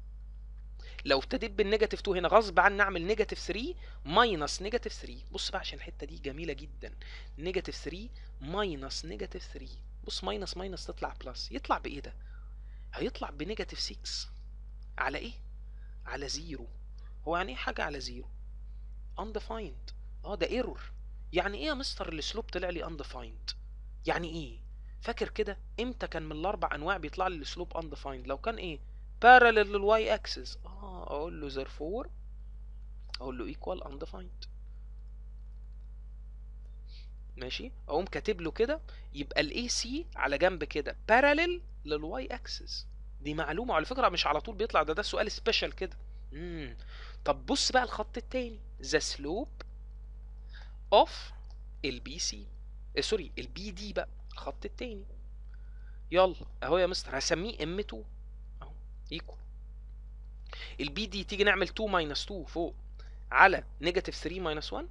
لو ابتديت بالنيجاتيف 2 هنا غصب عني اعمل نيجاتيف 3 ماينس نيجاتيف 3 بص بقى عشان الحته دي جميله جدا نيجاتيف 3 ماينس نيجاتيف 3 بص ماينس ماينس تطلع بلس يطلع بايه ده هيطلع بنيجاتيف 6 على ايه على زيرو هو يعني ايه حاجه على زيرو undefined اه ده ايرور يعني ايه يا مستر السلوب طلع لي undefined يعني ايه فاكر كده امتى كان من الاربع انواع بيطلع لي السلوب undefined لو كان ايه parallel للواي اكسس اه اقول له therefore اقول له equal undefined ماشي اقوم كاتب له كده يبقى الاي سي على جنب كده parallel للواي اكسس دي معلومه على فكره مش على طول بيطلع ده ده سؤال سبيشال كده امم طب بص بقى الخط التاني the slope of البي سي سوري البي دي بقى الخط التاني يلا اهو يا مستر هسميه ام 2 اهو ايكوال البي دي تيجي نعمل 2 ماينس 2 فوق على نيجاتيف 3 ماينس 1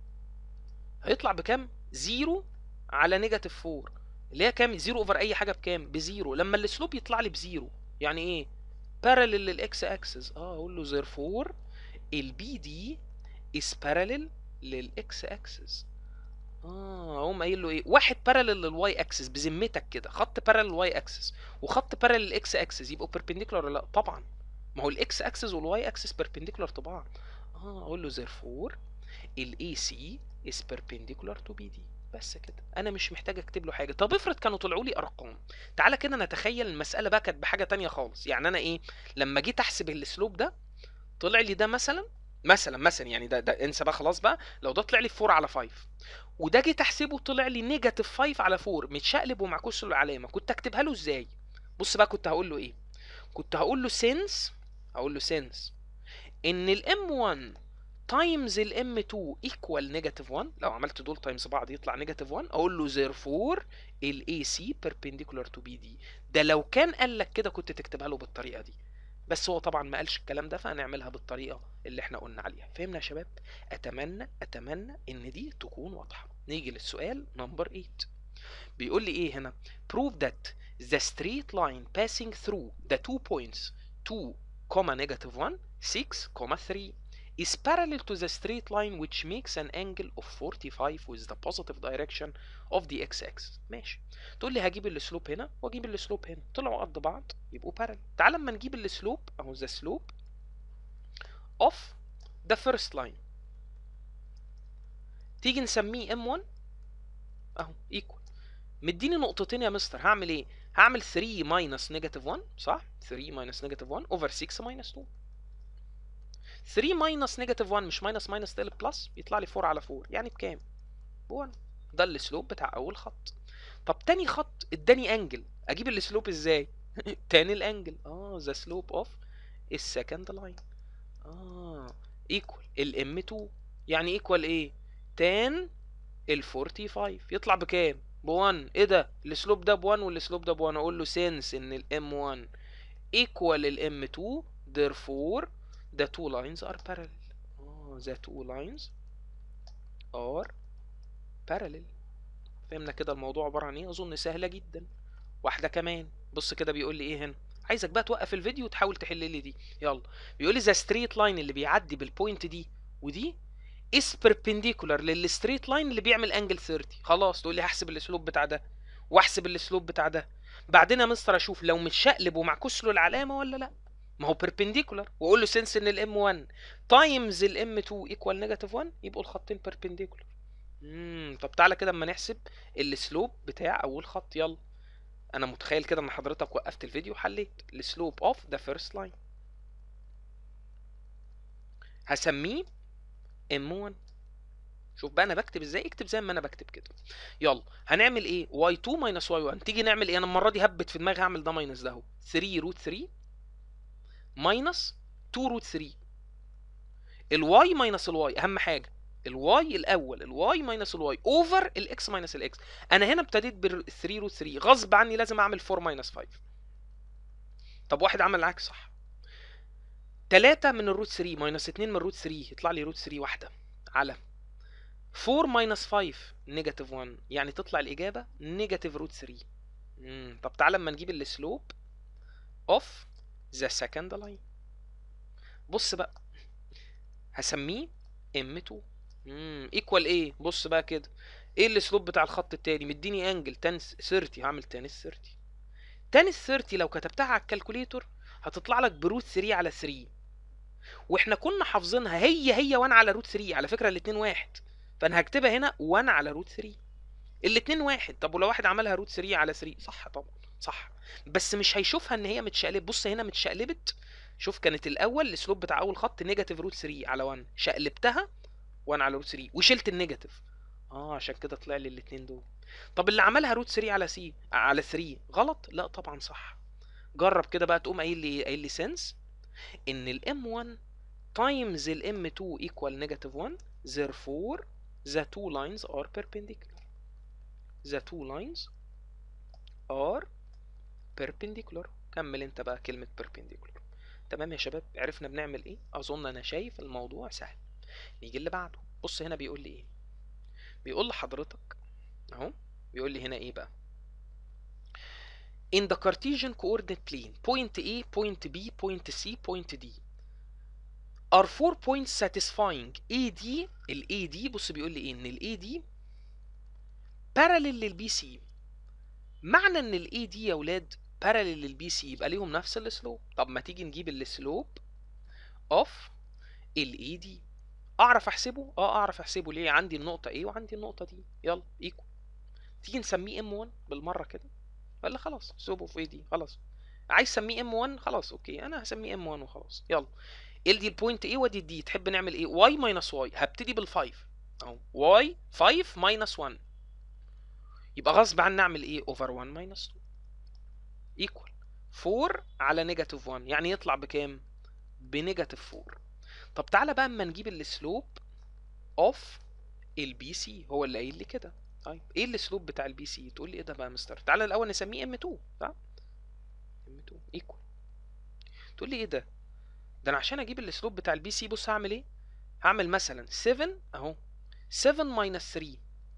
هيطلع بكام 0 على نيجاتيف 4 اللي هي كام 0 اوفر اي حاجه بكام بزيرو لما السلوب يطلع لي بزيرو يعني ايه بارالل للاكس اكسس اه اقول له therefore البي دي is parallel للاكس اكسس اه اقوم قايل له ايه واحد بارالل للواي اكسس بذمتك كده خط بارالل للواي اكسس وخط بارالل للاكس اكسس يبقوا بيربنديكولار ولا لا طبعا ما هو الاكس اكسس والواي اكسس بيربنديكولار طبعا اه اقول له therefore الاي سي is perpendicular to بي دي بس كده انا مش محتاج اكتب له حاجه طب افرض كانوا طلعوا لي ارقام تعالى كده نتخيل المساله بقى كانت بحاجه تانية خالص يعني انا ايه لما جيت احسب الاسلوب ده طلع لي ده مثلا مثلا مثلا يعني ده, ده انسى بقى خلاص بقى لو ده طلع لي 4 على 5 وده جيت احسبه طلع لي نيجاتيف 5 على 4 متشقلب ومعكوس له العلامه كنت اكتبها له ازاي بص بقى كنت هقول له ايه كنت هقول له سينس هقول له سينس ان الام 1 تايمز الام 2 ايكوال نيجاتيف 1 لو عملت دول تايمز بعض يطلع نيجاتيف 1 اقول له therefore الاي سي perpendicular to بي دي ده لو كان قال لك كده كنت تكتبها له بالطريقه دي بس هو طبعا ما قالش الكلام ده فهنعملها بالطريقه اللي احنا قلنا عليها فهمنا يا شباب اتمنى اتمنى ان دي تكون واضحه نيجي للسؤال نمبر 8 بيقول لي ايه هنا prove that the straight line passing through the two points 2 comma negative 1 6 comma 3 is parallel to the straight line which makes an angle of 45 with the positive direction of the x-axis ماشي تقول لي هجيب السلوب هنا واجيب السلوب هنا طلعوا قد بعض يبقوا parallel تعال لما نجيب السلوب اهو the slope of the first line تيجي نسميه m1 اهو equal مديني نقطتين يا مستر هعمل ايه هعمل 3 minus negative 1 صح 3 minus negative 1 over 6 minus 2 3 ماينس نيجاتيف 1 مش ماينس ماينس تقلب بلس يطلع لي 4 على 4 يعني بكام؟ ب 1 ده السلوب بتاع اول خط طب تاني خط اداني انجل اجيب السلوب ازاي؟ تاني الانجل اه ذا سلوب اوف السكند لاين اه ايكوال الام 2 يعني ايكوال ايه؟ تان ال 45 يطلع بكام؟ ب 1 ايه ده؟ السلوب ده ب 1 والسلوب ده ب 1 اقول له سينس ان الام 1 ايكوال الام 2 therefore the two lines are parallel oh the two lines are parallel فهمنا كده الموضوع عبارة عن ايه اظن سهلة جدا واحدة كمان بص كده بيقول لي ايه هنا عايزك بقى توقف الفيديو وتحاول تحل لي دي يلا بيقول لي the straight line اللي بيعدي بالبوينت دي ودي is perpendicular للستريت لاين اللي بيعمل انجل 30 خلاص تقول لي هحسب الاسلوب بتاع ده واحسب الاسلوب بتاع ده بعدين يا مستر اشوف لو متشقلب ومعكوس له العلامه ولا لا ما هو بيربنديكولار واقول له سنس ان الام 1 تايمز الام 2 ايكوال نيجاتيف 1 يبقوا الخطين بيربنديكولار امم طب تعالى كده اما نحسب السلوب بتاع اول خط يلا انا متخيل كده ان حضرتك وقفت الفيديو وحليت السلوب اوف ذا فيرست لاين هسميه ام 1 شوف بقى انا بكتب ازاي اكتب زي ما انا بكتب كده يلا هنعمل ايه y2 ماينس y1 تيجي نعمل ايه انا المره دي هبت في دماغي هعمل ده ماينس ده اهو 3 روت 3 ماينس 2 روت 3 الواي ماينس الواي اهم حاجه الواي الاول الواي ماينس الواي اوفر الاكس ماينس الاكس انا هنا ابتديت بال 3 روت 3 غصب عني لازم اعمل 4 ماينس 5 طب واحد عمل العكس صح 3 من الروت 3 ماينس 2 من الروت 3 يطلع لي روت 3 واحده على 4 ماينس 5 نيجاتيف 1 يعني تطلع الاجابه نيجاتيف روت 3 امم طب تعالى اما نجيب السلوب اوف ذا سكند لاين بص بقى هسميه ام 2 امم ايكوال ايه بص بقى كده ايه الاسلوب بتاع الخط التاني مديني انجل تانس 30 هعمل تانس 30 تانس 30 لو كتبتها على الكالكوليتور هتطلع لك بروت 3 على 3 واحنا كنا حافظينها هي هي 1 على روت 3 على فكره الاثنين واحد فانا هكتبها هنا 1 على روت 3 الاثنين واحد طب ولو واحد عملها روت 3 على 3 صح طبعا صح بس مش هيشوفها ان هي متشقلب بص هنا متشقلبت شوف كانت الاول الاسلوب بتاع اول خط نيجاتيف روت 3 على 1 شقلبتها 1 على روت 3 وشلت النيجاتيف اه عشان كده طلع لي الاثنين دول طب اللي عملها روت 3 على سي على 3 غلط لا طبعا صح جرب كده بقى تقوم قايل لي قايل لي سنس ان الام 1 times الام 2 equal negative 1 therefore the two lines are perpendicular the two lines are perpendicular كمل انت بقى كلمة perpendicular تمام يا شباب عرفنا بنعمل ايه اظن انا شايف الموضوع سهل نيجي اللي بعده بص هنا بيقول لي ايه بيقول لحضرتك اهو بيقول لي هنا ايه بقى in the Cartesian coordinate plane point A point B point C point D are four points satisfying AD ال AD بص بيقول لي ايه ان ال AD parallel لل BC معنى ان ال AD يا ولاد parallel لل BC يبقى ليهم نفس السلوب طب ما تيجي نجيب السلوب of ال AD اعرف احسبه اه اعرف احسبه ليه عندي النقطة A وعندي النقطة دي يلا ايكو تيجي نسميه M1 بالمرة كده ولا خلاص سوبه في دي خلاص عايز تسميه M1 خلاص اوكي انا هسميه M1 وخلاص يلا ال دي البوينت A ودي دي تحب نعمل ايه y ماينس y هبتدي بال5 اهو y 5 ماينس 1 يبقى غصب عن نعمل ايه اوفر 1 ماينس 2 ايكوال 4 على نيجاتيف 1 يعني يطلع بكام بنيجاتيف 4 طب تعالى بقى اما نجيب السلوب اوف البي سي هو اللي قايل لي كده طيب ايه الاسلوب بتاع البي سي تقول لي ايه ده بقى يا مستر تعالى الاول نسميه ام 2 صح ام 2 ايكوال تقول لي ايه ده ده انا عشان اجيب الاسلوب بتاع البي سي بص هعمل ايه هعمل مثلا 7 اهو 7 ماينس 3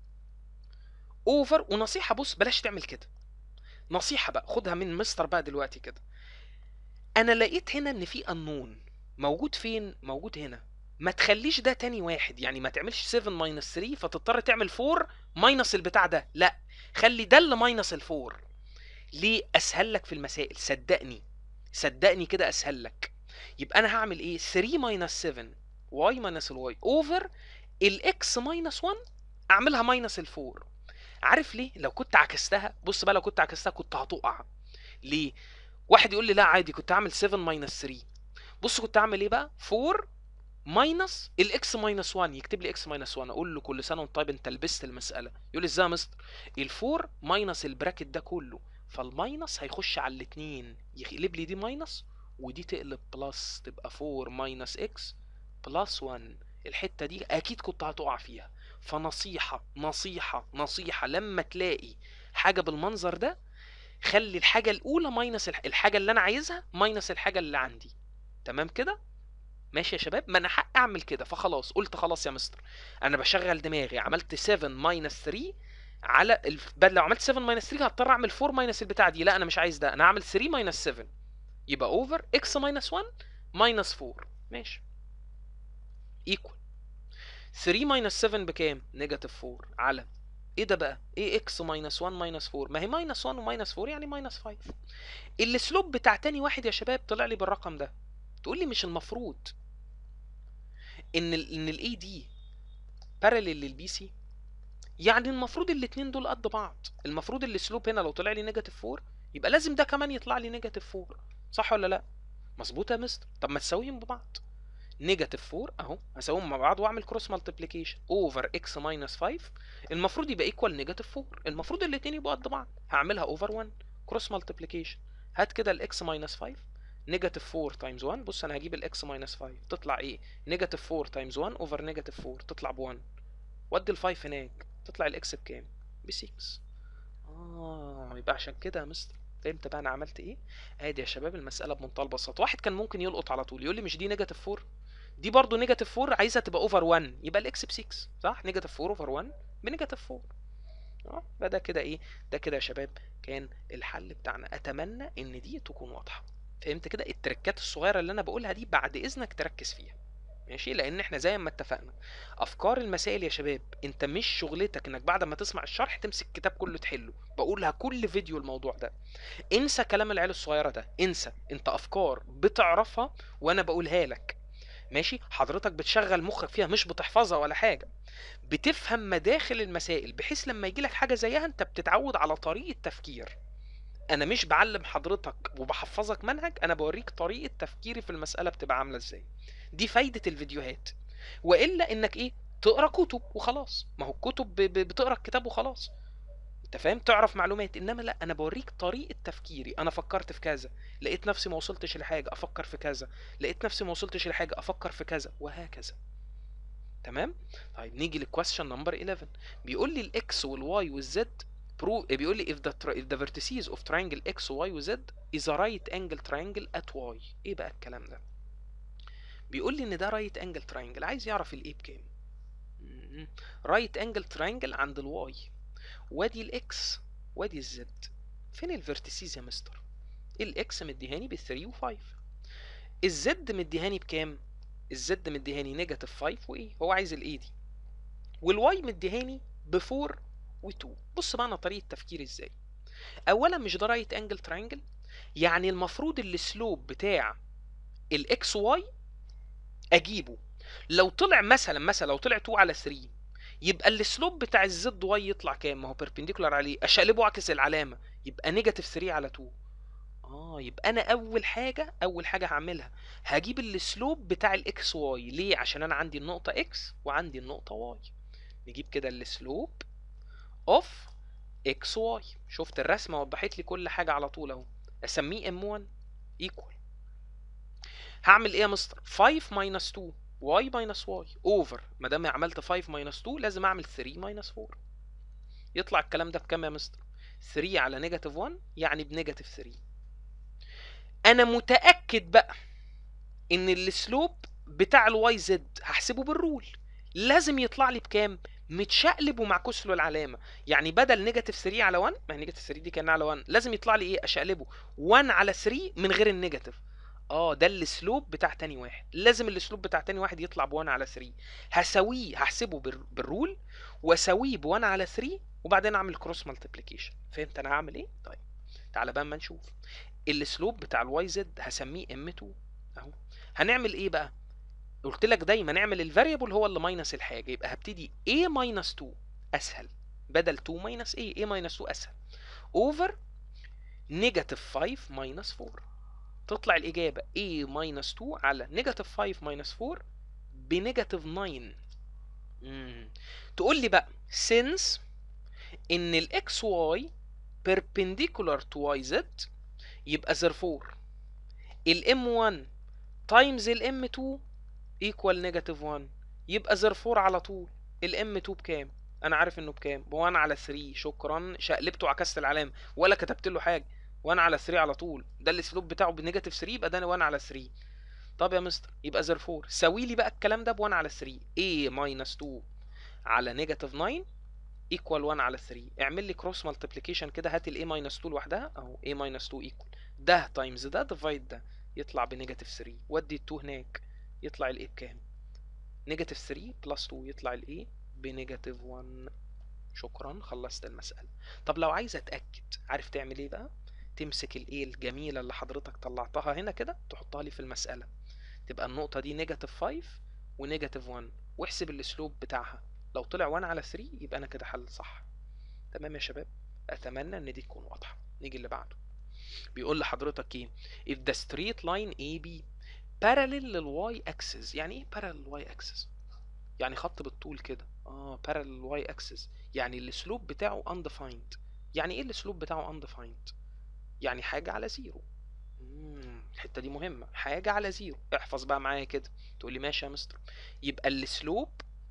اوفر ونصيحه بص بلاش تعمل كده نصيحه بقى خدها من مستر بقى دلوقتي كده انا لقيت هنا ان في انون موجود فين موجود هنا ما تخليش ده تاني واحد يعني ما تعملش 7 ماينس 3 فتضطر تعمل 4 ماينس البتاع ده لا خلي ده اللي ماينس ال 4 ليه اسهل لك في المسائل صدقني صدقني كده اسهل لك يبقى انا هعمل ايه 3 ماينس 7 واي ماينس الواي اوفر الاكس ماينس 1 اعملها ماينس ال 4 عارف ليه لو كنت عكستها بص بقى لو كنت عكستها كنت هتقع ليه واحد يقول لي لا عادي كنت هعمل 7 ماينس 3 بص كنت اعمل ايه بقى 4 ماينس الاكس ماينس 1 يكتب لي اكس ماينس 1 اقول له كل سنه وانت طيب انت لبست المساله يقول لي ازاي يا مستر ال4 ماينس البراكت ده كله فالماينس هيخش على الاثنين يقلب لي دي ماينس ودي تقلب بلس تبقى 4 ماينس اكس بلس 1 الحته دي اكيد كنت هتقع فيها فنصيحه نصيحه نصيحه لما تلاقي حاجه بالمنظر ده خلي الحاجه الاولى ماينس الحاجه اللي انا عايزها ماينس الحاجه اللي عندي تمام كده ماشي يا شباب ما انا حق اعمل كده فخلاص قلت خلاص يا مستر انا بشغل دماغي عملت 7 ماينس 3 على ال... بدل لو عملت 7 ماينس 3 هضطر اعمل 4 ماينس البتاع دي لا انا مش عايز ده انا هعمل 3 ماينس 7 يبقى اوفر اكس ماينس 1 ماينس 4 ماشي ايكوال 3 ماينس 7 بكام نيجاتيف 4 على ايه ده بقى ايه اكس ماينس 1 ماينس 4 ما هي ماينس 1 وماينس 4 يعني ماينس 5 السلوب بتاع تاني واحد يا شباب طلع لي بالرقم ده تقول لي مش المفروض ان ال ان الاي دي بارلل للبي سي يعني المفروض الاثنين دول قد بعض المفروض السلوب هنا لو طلع لي نيجاتيف 4 يبقى لازم ده كمان يطلع لي نيجاتيف 4 صح ولا لا مظبوط يا مستر طب ما تساويهم ببعض نيجاتيف 4 اهو هساويهم مع بعض واعمل كروس مالتيبليكيشن اوفر اكس ماينس 5 المفروض يبقى ايكوال نيجاتيف 4 المفروض الاثنين يبقوا قد بعض هعملها اوفر 1 كروس مالتيبليكيشن هات كده الاكس ماينس 5 نيجاتيف 4 تايمز 1 بص انا هجيب الاكس ماينس 5 تطلع ايه نيجاتيف 4 تايمز 1 اوفر نيجاتيف 4 تطلع ب 1 ودي ال 5 هناك تطلع الاكس بكام ب 6 اه يبقى عشان كده يا مستر فهمت بقى انا عملت ايه ادي يا شباب المساله بمنتهى البساطه واحد كان ممكن يلقط على طول يقول لي مش دي نيجاتيف 4 دي برضه نيجاتيف 4 عايزها تبقى اوفر 1 يبقى الاكس ب 6 صح نيجاتيف 4 اوفر 1 بنيجاتيف 4 اه فده كده ايه ده كده يا شباب كان الحل بتاعنا اتمنى ان دي تكون واضحه فهمت كده التركات الصغيره اللي انا بقولها دي بعد اذنك تركز فيها ماشي لان احنا زي ما اتفقنا افكار المسائل يا شباب انت مش شغلتك انك بعد ما تسمع الشرح تمسك الكتاب كله تحله بقولها كل فيديو الموضوع ده انسى كلام العيال الصغيره ده انسى انت افكار بتعرفها وانا بقولها لك ماشي حضرتك بتشغل مخك فيها مش بتحفظها ولا حاجه بتفهم مداخل المسائل بحيث لما يجي لك حاجه زيها انت بتتعود على طريقه تفكير انا مش بعلم حضرتك وبحفظك منهج انا بوريك طريقه تفكيري في المساله بتبقى عامله ازاي دي فايده الفيديوهات والا انك ايه تقرا كتب وخلاص ما هو الكتب ب- ب- بتقرا الكتاب وخلاص انت فاهم تعرف معلومات انما لا انا بوريك طريقه تفكيري انا فكرت في كذا لقيت نفسي ما وصلتش لحاجه افكر في كذا لقيت نفسي ما وصلتش لحاجه افكر في كذا وهكذا تمام طيب نيجي للكويستشن نمبر 11 بيقول لي الاكس والواي والزد برو بيقول لي if the, tri- if the vertices of triangle x y و z is a right angle triangle at y ايه بقى الكلام ده بيقول لي ان ده right angle triangle عايز يعرف الايه بكام مم. right angle triangle عند الواي وادي الاكس وادي الزد فين الفيرتيسيز يا مستر الاكس مديهاني ب 3 و5 الزد مديهاني بكام الزد مديهاني نيجاتيف 5 وايه هو عايز الايه دي والواي مديهاني ب 4 و2 بص بقى انا طريقه تفكيري ازاي اولا مش ده رايت انجل ترينجل يعني المفروض السلوب بتاع الاكس واي اجيبه لو طلع مثلا مثلا لو طلع 2 على 3 يبقى السلوب بتاع الزد واي يطلع كام ما هو بيربنديكولار عليه اشقلبه عكس العلامه يبقى نيجاتيف 3 على 2 اه يبقى انا اول حاجه اول حاجه هعملها هجيب السلوب بتاع الاكس واي ليه عشان انا عندي النقطه اكس وعندي النقطه واي نجيب كده السلوب اوف اكس واي شفت الرسمه وضحت لي كل حاجه على طول اهو اسميه ام 1 ايكوال هعمل ايه يا مستر 5 ماينس 2 واي ماينس واي اوفر ما دام عملت 5 ماينس 2 لازم اعمل 3 ماينس 4 يطلع الكلام ده بكام يا مستر 3 على نيجاتيف 1 يعني بنيجاتيف 3 انا متاكد بقى ان السلوب بتاع الواي زد هحسبه بالرول لازم يطلع لي بكام متشقلب ومعكوس له العلامه يعني بدل نيجاتيف 3 على 1 ما هي نيجاتيف 3 دي كانها على 1 لازم يطلع لي ايه اشقلبه 1 على 3 من غير النيجاتيف اه ده السلوب بتاع تاني واحد لازم السلوب بتاع تاني واحد يطلع ب 1 على 3 هساويه هحسبه بال- بالرول واساويه ب 1 على 3 وبعدين اعمل كروس مالتيبليكيشن فهمت انا هعمل ايه طيب تعالى بقى اما نشوف السلوب بتاع الواي زد هسميه ام 2 اهو هنعمل ايه بقى قلت لك دايما نعمل الفاريبل هو اللي ماينس الحاجه يبقى هبتدي a ماينس 2 اسهل بدل 2 ماينس a a ماينس 2 اسهل اوفر نيجاتيف 5 ماينس 4 تطلع الاجابه a ماينس 2 على نيجاتيف 5 ماينس 4 بنيجاتيف 9 مم. تقول لي بقى since ان الاكس واي perpendicular to yz يبقى therefore الام 1 تايمز الام 2 ايكوال نيجاتيف 1 يبقى therefore على طول الام 2 بكام انا عارف انه بكام ب 1 على 3 شكرا شقلبته وعكست العلامه ولا كتبت له حاجه 1 على 3 على طول ده الاسلوب بتاعه بنيجاتيف 3 يبقى ده 1 على 3 طب يا مستر يبقى therefore ساوي لي بقى الكلام ده ب 1 على 3 a ماينس 2 على نيجاتيف 9 ايكوال 1 على 3 اعمل لي كروس مالتيبليكيشن كده هات الاي ماينس 2 لوحدها اهو a ماينس 2 ايكوال ده تايمز ده ديفايد ده يطلع بنيجاتيف 3 ودي ال 2 هناك يطلع الايه بكام نيجاتيف 3 بلس 2 يطلع الايه بنيجاتيف 1 شكرا خلصت المسألة طب لو عايز اتأكد عارف تعمل ايه بقى تمسك الايه الجميلة اللي حضرتك طلعتها هنا كده تحطها لي في المسألة تبقى النقطة دي نيجاتيف 5 ونيجاتيف 1 واحسب الاسلوب بتاعها لو طلع 1 على 3 يبقى انا كده حل صح تمام يا شباب اتمنى ان دي تكون واضحة نيجي اللي بعده بيقول لحضرتك ايه if the straight line AB parallel للواي axis يعني ايه parallel للواي axis يعني خط بالطول كده اه parallel للواي axis يعني السلوب بتاعه undefined يعني ايه السلوب بتاعه undefined يعني حاجة على زيرو مم، الحتة دي مهمة حاجة على زيرو احفظ بقى معايا كده تقول لي ماشي يا مستر يبقى السلوب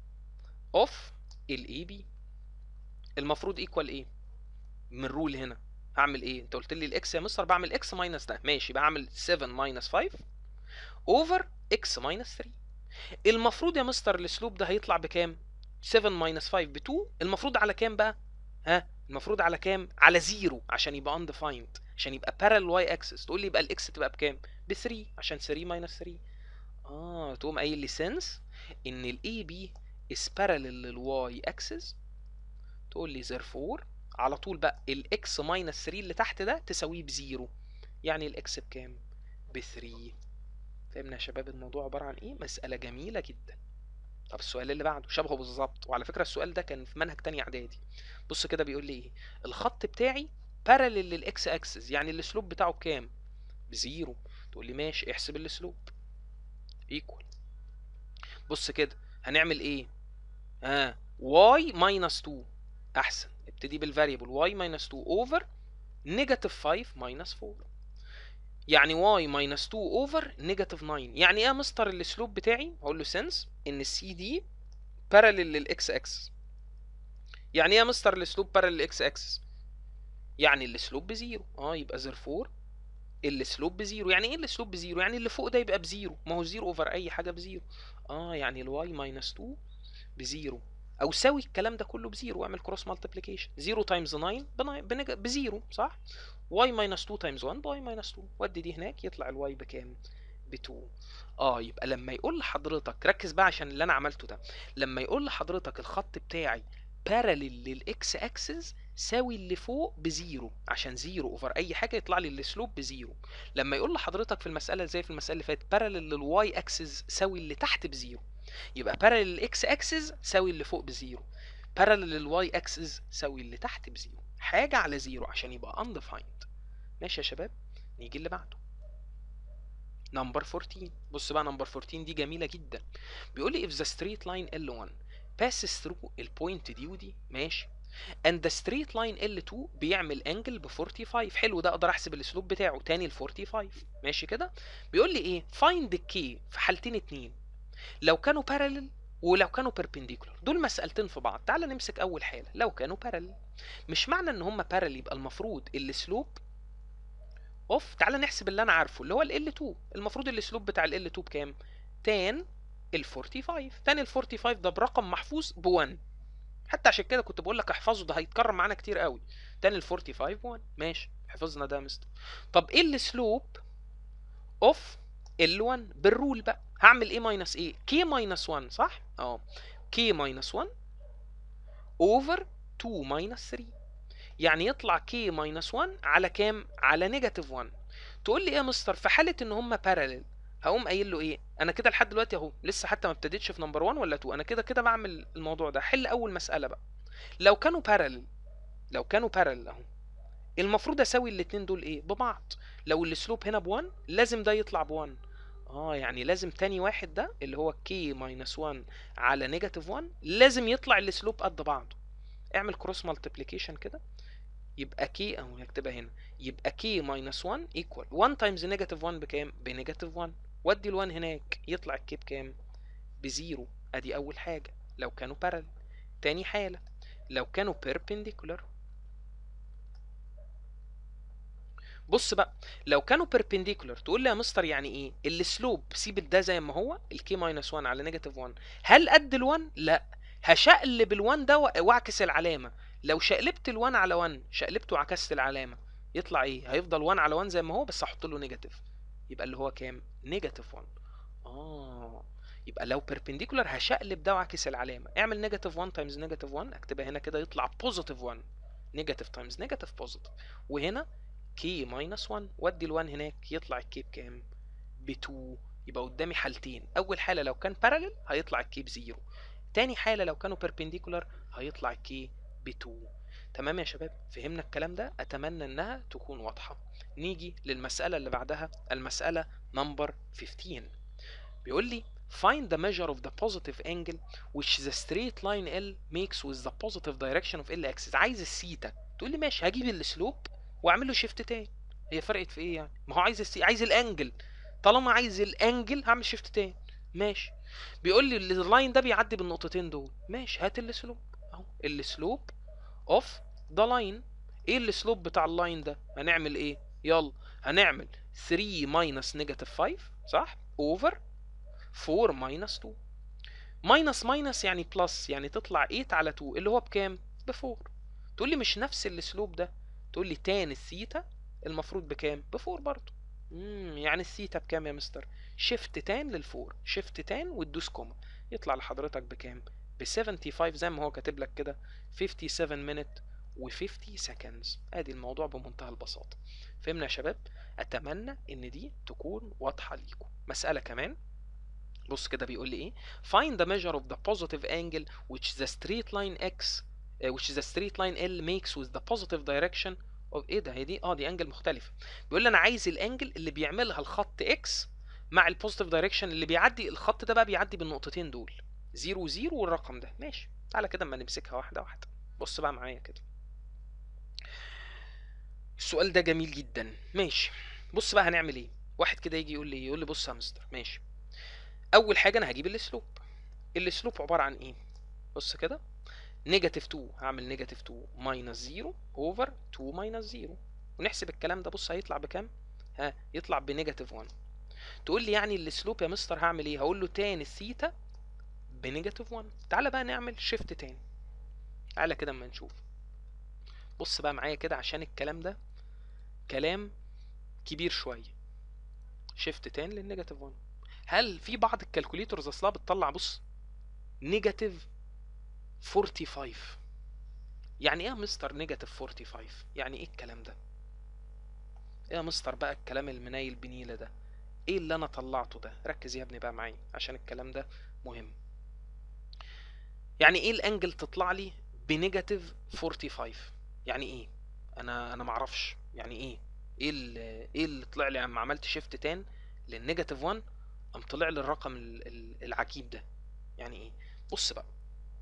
اوف الاي بي المفروض ايكوال ايه من رول هنا هعمل ايه انت قلت لي الاكس يا مستر بعمل اكس ماينس ده ماشي بعمل 7 ماينس 5 اوفر اكس ماينس 3 المفروض يا مستر الاسلوب ده هيطلع بكام 7 ماينس 5 ب 2 المفروض على كام بقى ها المفروض على كام على زيرو عشان يبقى undefined عشان يبقى parallel y axis تقول لي يبقى الاكس تبقى بكام ب 3 عشان 3 ماينس 3 اه تقوم قايل لي سنس ان الاي بي is parallel للواي اكسس تقول لي therefore على طول بقى الاكس ماينس 3 اللي تحت ده تساويه بزيرو يعني الاكس بكام ب 3 فهمنا يا شباب الموضوع عباره عن ايه مساله جميله جدا طب السؤال اللي بعده شبهه بالظبط وعلى فكره السؤال ده كان في منهج تاني اعدادي بص كده بيقول لي ايه الخط بتاعي بارلل للاكس اكسس يعني السلوب بتاعه بكام بزيرو تقول لي ماشي احسب السلوب ايكوال بص كده هنعمل ايه ها y minus 2 احسن ابتدي بالفاريبل y minus 2 over نيجاتيف 5 minus 4 يعني y minus 2 over نيجاتيف 9 يعني ايه يا مستر السلوب بتاعي هقول له سنس ان السي دي بارلل للاكس اكسس يعني ايه يا مستر السلوب بارلل للاكس اكسس يعني السلوب بزيرو اه يبقى زيرفور السلوب بزيرو يعني ايه السلوب بزيرو يعني اللي فوق ده يبقى بزيرو ما هو زيرو اوفر اي حاجه بزيرو اه يعني الواي ماينس 2 بزيرو او ساوي الكلام ده كله بزيرو واعمل كروس مالتيبليكيشن 0 تايمز 9 بنج... بزيرو صح واي ماينس 2 تايمز 1 باي ماينس 2 ودي دي هناك يطلع الواي بكام ب 2 اه يبقى لما يقول لحضرتك ركز بقى عشان اللي انا عملته ده لما يقول لحضرتك الخط بتاعي باراليل للاكس اكسس ساوي اللي فوق بزيرو عشان زيرو اوفر اي حاجه يطلع لي السلوب بزيرو لما يقول لحضرتك في المساله زي في المساله اللي فاتت باراليل للواي اكسس ساوي اللي تحت بزيرو يبقى باراليل للاكس اكسس ساوي اللي فوق بزيرو باراليل للواي اكسس ساوي اللي تحت بزيرو حاجه على زيرو عشان يبقى undefined ماشي يا شباب نيجي اللي بعده نمبر 14 بص بقى نمبر 14 دي جميله جدا بيقول لي if the straight line L1 passes through البوينت دي ودي ماشي and the straight line L2 بيعمل انجل ب 45 حلو ده اقدر احسب الاسلوب بتاعه تاني ال 45 ماشي كده بيقول لي ايه find the k في حالتين اتنين لو كانوا parallel ولو كانوا perpendicular دول مسألتين في بعض تعال نمسك اول حالة لو كانوا parallel مش معنى ان هم parallel يبقى المفروض السلوب اوف تعال نحسب اللي انا عارفه اللي هو ال L2 المفروض السلوب بتاع ال L2 بكام تان ال 45 تان ال 45 ده برقم محفوظ ب 1 حتى عشان كده كنت بقول لك احفظه ده هيتكرر معانا كتير قوي تاني ال 45 1 ماشي حفظنا ده يا مستر طب ايه السلوب اوف ال 1 بالرول بقى هعمل ايه ماينس ايه كي ماينس 1 صح اه كي ماينس 1 اوفر 2 ماينس 3 يعني يطلع كي ماينس 1 على كام على نيجاتيف 1 تقول لي ايه يا مستر في حاله ان هم باراليل هقوم قايل له ايه انا كده لحد دلوقتي اهو لسه حتى ما ابتديتش في نمبر 1 ولا 2 انا كده كده بعمل الموضوع ده حل اول مساله بقى لو كانوا باراليل لو كانوا باراليل اهو المفروض اساوي الاثنين دول ايه ببعض لو السلوب هنا ب1 لازم ده يطلع ب1 اه يعني لازم تاني واحد ده اللي هو كي ماينس 1 على نيجاتيف 1 لازم يطلع السلوب قد بعضه اعمل كروس مالتيبليكيشن كده يبقى كي اهو هكتبها هنا يبقى كي ماينس 1 ايكوال 1 تايمز نيجاتيف 1 بكام بنيجاتيف 1 ودي ال1 هناك يطلع الكي بكام بزيرو ادي اول حاجه لو كانوا بارل تاني حاله لو كانوا بيربنديكولار بص بقى لو كانوا بيربنديكولار تقول لي يا مستر يعني ايه السلوب سيب ده زي ما هو الكي ماينس 1 على نيجاتيف 1 هل قد ال1 لا هشقلب ال1 ده واعكس العلامه لو شقلبت ال1 على 1 شقلبته وعكست العلامه يطلع ايه هيفضل 1 على 1 زي ما هو بس هحط له نيجاتيف يبقى اللي هو كام نيجاتيف 1 اه يبقى لو بيربنديكولار هشقلب ده واعكس العلامه اعمل نيجاتيف 1 تايمز نيجاتيف 1 اكتبها هنا كده يطلع بوزيتيف 1 نيجاتيف تايمز نيجاتيف بوزيتيف وهنا كي ماينس 1 ودي ال1 هناك يطلع الكي بكام ب 2 يبقى قدامي حالتين اول حاله لو كان باراليل هيطلع الكي بزيرو تاني حاله لو كانوا بيربنديكولار هيطلع الكي ب 2 تمام يا شباب فهمنا الكلام ده اتمنى انها تكون واضحه نيجي للمساله اللي بعدها المساله نمبر 15 بيقول لي find the measure of the positive angle which the straight line L makes with the positive direction of L axis عايز السيتا تقول لي ماشي هجيب السلوب واعمل له شيفت تاني هي فرقت في ايه يعني ما هو عايز السي... عايز الانجل طالما عايز الانجل هعمل شيفت تاني ماشي بيقول لي اللاين ده بيعدي بالنقطتين دول ماشي هات السلوب اهو السلوب اوف ذا لاين ايه السلوب بتاع اللاين ده هنعمل ايه يلا هنعمل 3 ماينس نيجاتيف 5 صح اوفر 4 ماينس 2 ماينس ماينس يعني بلس يعني تطلع 8 على 2 اللي هو بكام ب 4 تقول لي مش نفس السلوب ده تقول لي تان الثيتا المفروض بكام ب 4 برضه امم يعني الثيتا بكام يا مستر شيفت تان للفور شيفت تان وتدوس كوما يطلع لحضرتك بكام ب 75 زي ما هو كاتب لك كده 57 minute و 50 seconds ادي الموضوع بمنتهى البساطه فهمنا يا شباب اتمنى ان دي تكون واضحه ليكم مساله كمان بص كده بيقول لي ايه find the measure of the positive angle which the straight line x uh, which the straight line L makes with the positive direction of ايه ده هي دي اه دي انجل مختلفه بيقول لي انا عايز الانجل اللي بيعملها الخط x مع البوزيتيف دايركشن اللي بيعدي الخط ده بقى بيعدي بالنقطتين دول 0 0 والرقم ده ماشي تعالى كده اما نمسكها واحده واحده بص بقى معايا كده السؤال ده جميل جدا ماشي بص بقى هنعمل ايه واحد كده يجي يقول لي يقول لي بص يا مستر ماشي اول حاجه انا هجيب الاسلوب الاسلوب عباره عن ايه بص كده نيجاتيف 2 هعمل نيجاتيف 2 ماينس 0 اوفر 2 ماينس 0 ونحسب الكلام ده بص هيطلع بكام ها يطلع بنيجاتيف 1 تقول لي يعني الاسلوب يا مستر هعمل ايه هقول له تان الثيتا بنيجاتيف 1 تعالى بقى نعمل شيفت تاني تعالى كده اما نشوف بص بقى معايا كده عشان الكلام ده كلام كبير شويه شيفت تاني للنيجاتيف 1 هل في بعض الكالكوليترز اصلا بتطلع بص نيجاتيف 45 يعني ايه يا مستر نيجاتيف 45 يعني ايه الكلام ده ايه يا مستر بقى الكلام المنايل بنيله ده ايه اللي انا طلعته ده ركز يا ابني بقى معايا عشان الكلام ده مهم يعني ايه الانجل تطلع لي بنيجاتيف 45 يعني ايه انا انا معرفش يعني ايه ايه اللي ايه اللي طلع لي لما عملت شيفت تان للنيجاتيف 1 قام طلع لي الرقم ال- ال- العجيب ده يعني ايه بص بقى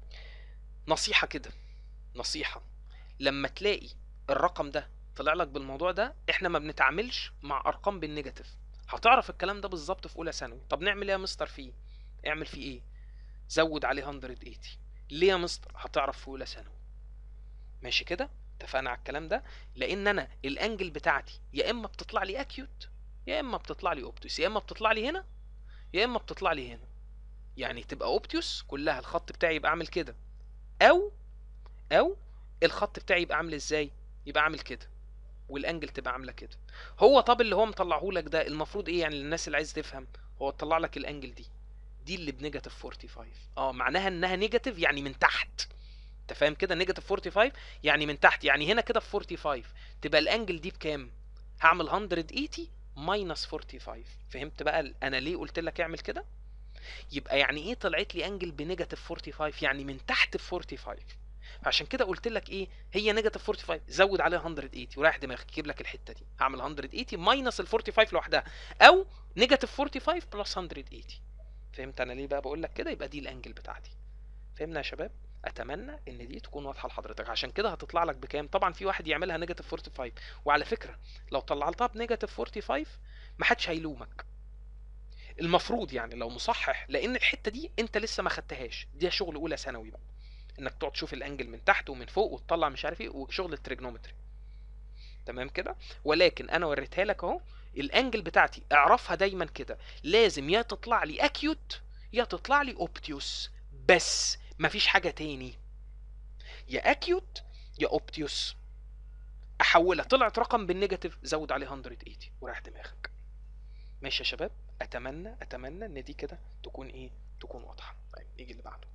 نصيحة كده نصيحة لما تلاقي الرقم ده طلع لك بالموضوع ده احنا ما بنتعاملش مع ارقام بالنيجاتيف هتعرف الكلام ده بالظبط في اولى ثانوي طب نعمل ايه يا مستر فيه اعمل فيه ايه زود عليه 180 ليه يا مستر هتعرف في اولى ثانوي ماشي كده اتفقنا على الكلام ده لان انا الانجل بتاعتي يا اما بتطلع لي اكيوت يا اما بتطلع لي اوبتوس يا اما بتطلع لي هنا يا اما بتطلع لي هنا يعني تبقى اوبتيوس كلها الخط بتاعي يبقى عامل كده او او الخط بتاعي يبقى عامل ازاي يبقى عامل كده والانجل تبقى عامله كده هو طب اللي هو مطلعه لك ده المفروض ايه يعني للناس اللي عايز تفهم هو طلع لك الانجل دي دي اللي بنيجاتيف 45 اه معناها انها نيجاتيف يعني من تحت انت فاهم كده نيجاتيف 45 يعني من تحت يعني هنا كده في 45 تبقى الانجل دي بكام هعمل 180 ماينس 45 فهمت بقى ال- انا ليه قلت لك اعمل كده يبقى يعني ايه طلعت لي انجل بنيجاتيف 45 يعني من تحت ب 45 عشان كده قلت لك ايه هي نيجاتيف 45 زود عليها 180 ورايح دماغك يجيب لك الحته دي هعمل 180 ماينس ال 45 لوحدها او نيجاتيف 45 بلس 180 فهمت انا ليه بقى بقول لك كده يبقى دي الانجل بتاعتي فهمنا يا شباب اتمنى ان دي تكون واضحه لحضرتك عشان كده هتطلع لك بكام طبعا في واحد يعملها نيجاتيف 45 وعلى فكره لو طلعتها بنيجاتيف 45 ما حدش هيلومك المفروض يعني لو مصحح لان الحته دي انت لسه ما خدتهاش دي شغل اولى ثانوي بقى انك تقعد تشوف الانجل من تحت ومن فوق وتطلع مش عارف ايه وشغل التريجنومتري تمام كده ولكن انا وريتها لك اهو الانجل بتاعتي اعرفها دايما كده لازم يا تطلع لي اكيوت يا تطلع لي اوبتيوس بس مفيش حاجه تاني يا اكيوت يا اوبتيوس احولها طلعت رقم بالنيجاتيف زود عليه 180 وراح دماغك ماشي يا شباب اتمنى اتمنى ان دي كده تكون ايه تكون واضحه طيب نيجي اللي بعده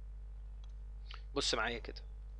بص معايا كده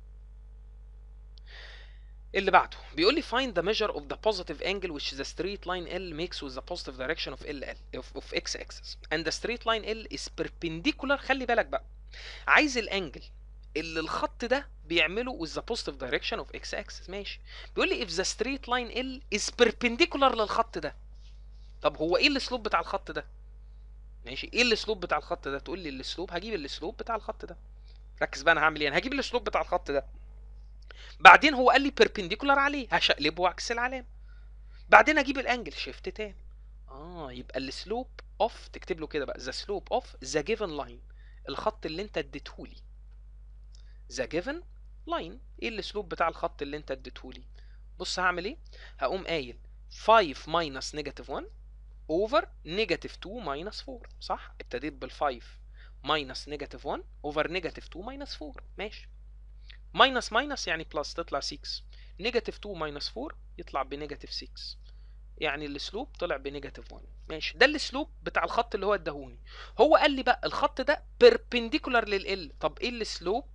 اللي بعده بيقول لي find the measure of the positive angle which the straight line L makes with the positive direction of LL of, of x axis and the straight line L is perpendicular خلي بالك بقى عايز الانجل اللي الخط ده بيعمله with the positive direction of x axis ماشي بيقول لي if the straight line L is perpendicular للخط ده طب هو ايه الاسلوب بتاع الخط ده ماشي ايه الاسلوب بتاع الخط ده تقول لي الاسلوب هجيب الاسلوب بتاع الخط ده ركز بقى انا هعمل ايه انا هجيب الاسلوب بتاع الخط ده بعدين هو قال لي بيربنديكولار عليه هشقلبه واعكس العلامه بعدين اجيب الانجل شيفت تاني اه يبقى السلوب اوف تكتب له كده بقى ذا سلوب اوف ذا جيفن لاين الخط اللي انت اديتهولي ذا جيفن لاين ايه الاسلوب بتاع الخط اللي انت اديتهولي بص هعمل ايه هقوم قايل 5 ماينس نيجاتيف 1 اوفر نيجاتيف 2 ماينس 4 صح ابتديت بال 5 ماينس نيجاتيف 1 اوفر نيجاتيف 2 ماينس 4 ماشي ماينس ماينس يعني بلس تطلع 6 نيجاتيف 2 ماينس 4 يطلع بنيجاتيف 6 يعني السلوب طلع بنيجاتيف 1 ماشي ده السلوب بتاع الخط اللي هو اداهوني هو قال لي بقى الخط ده بيربنديكولار لل طب ايه السلوب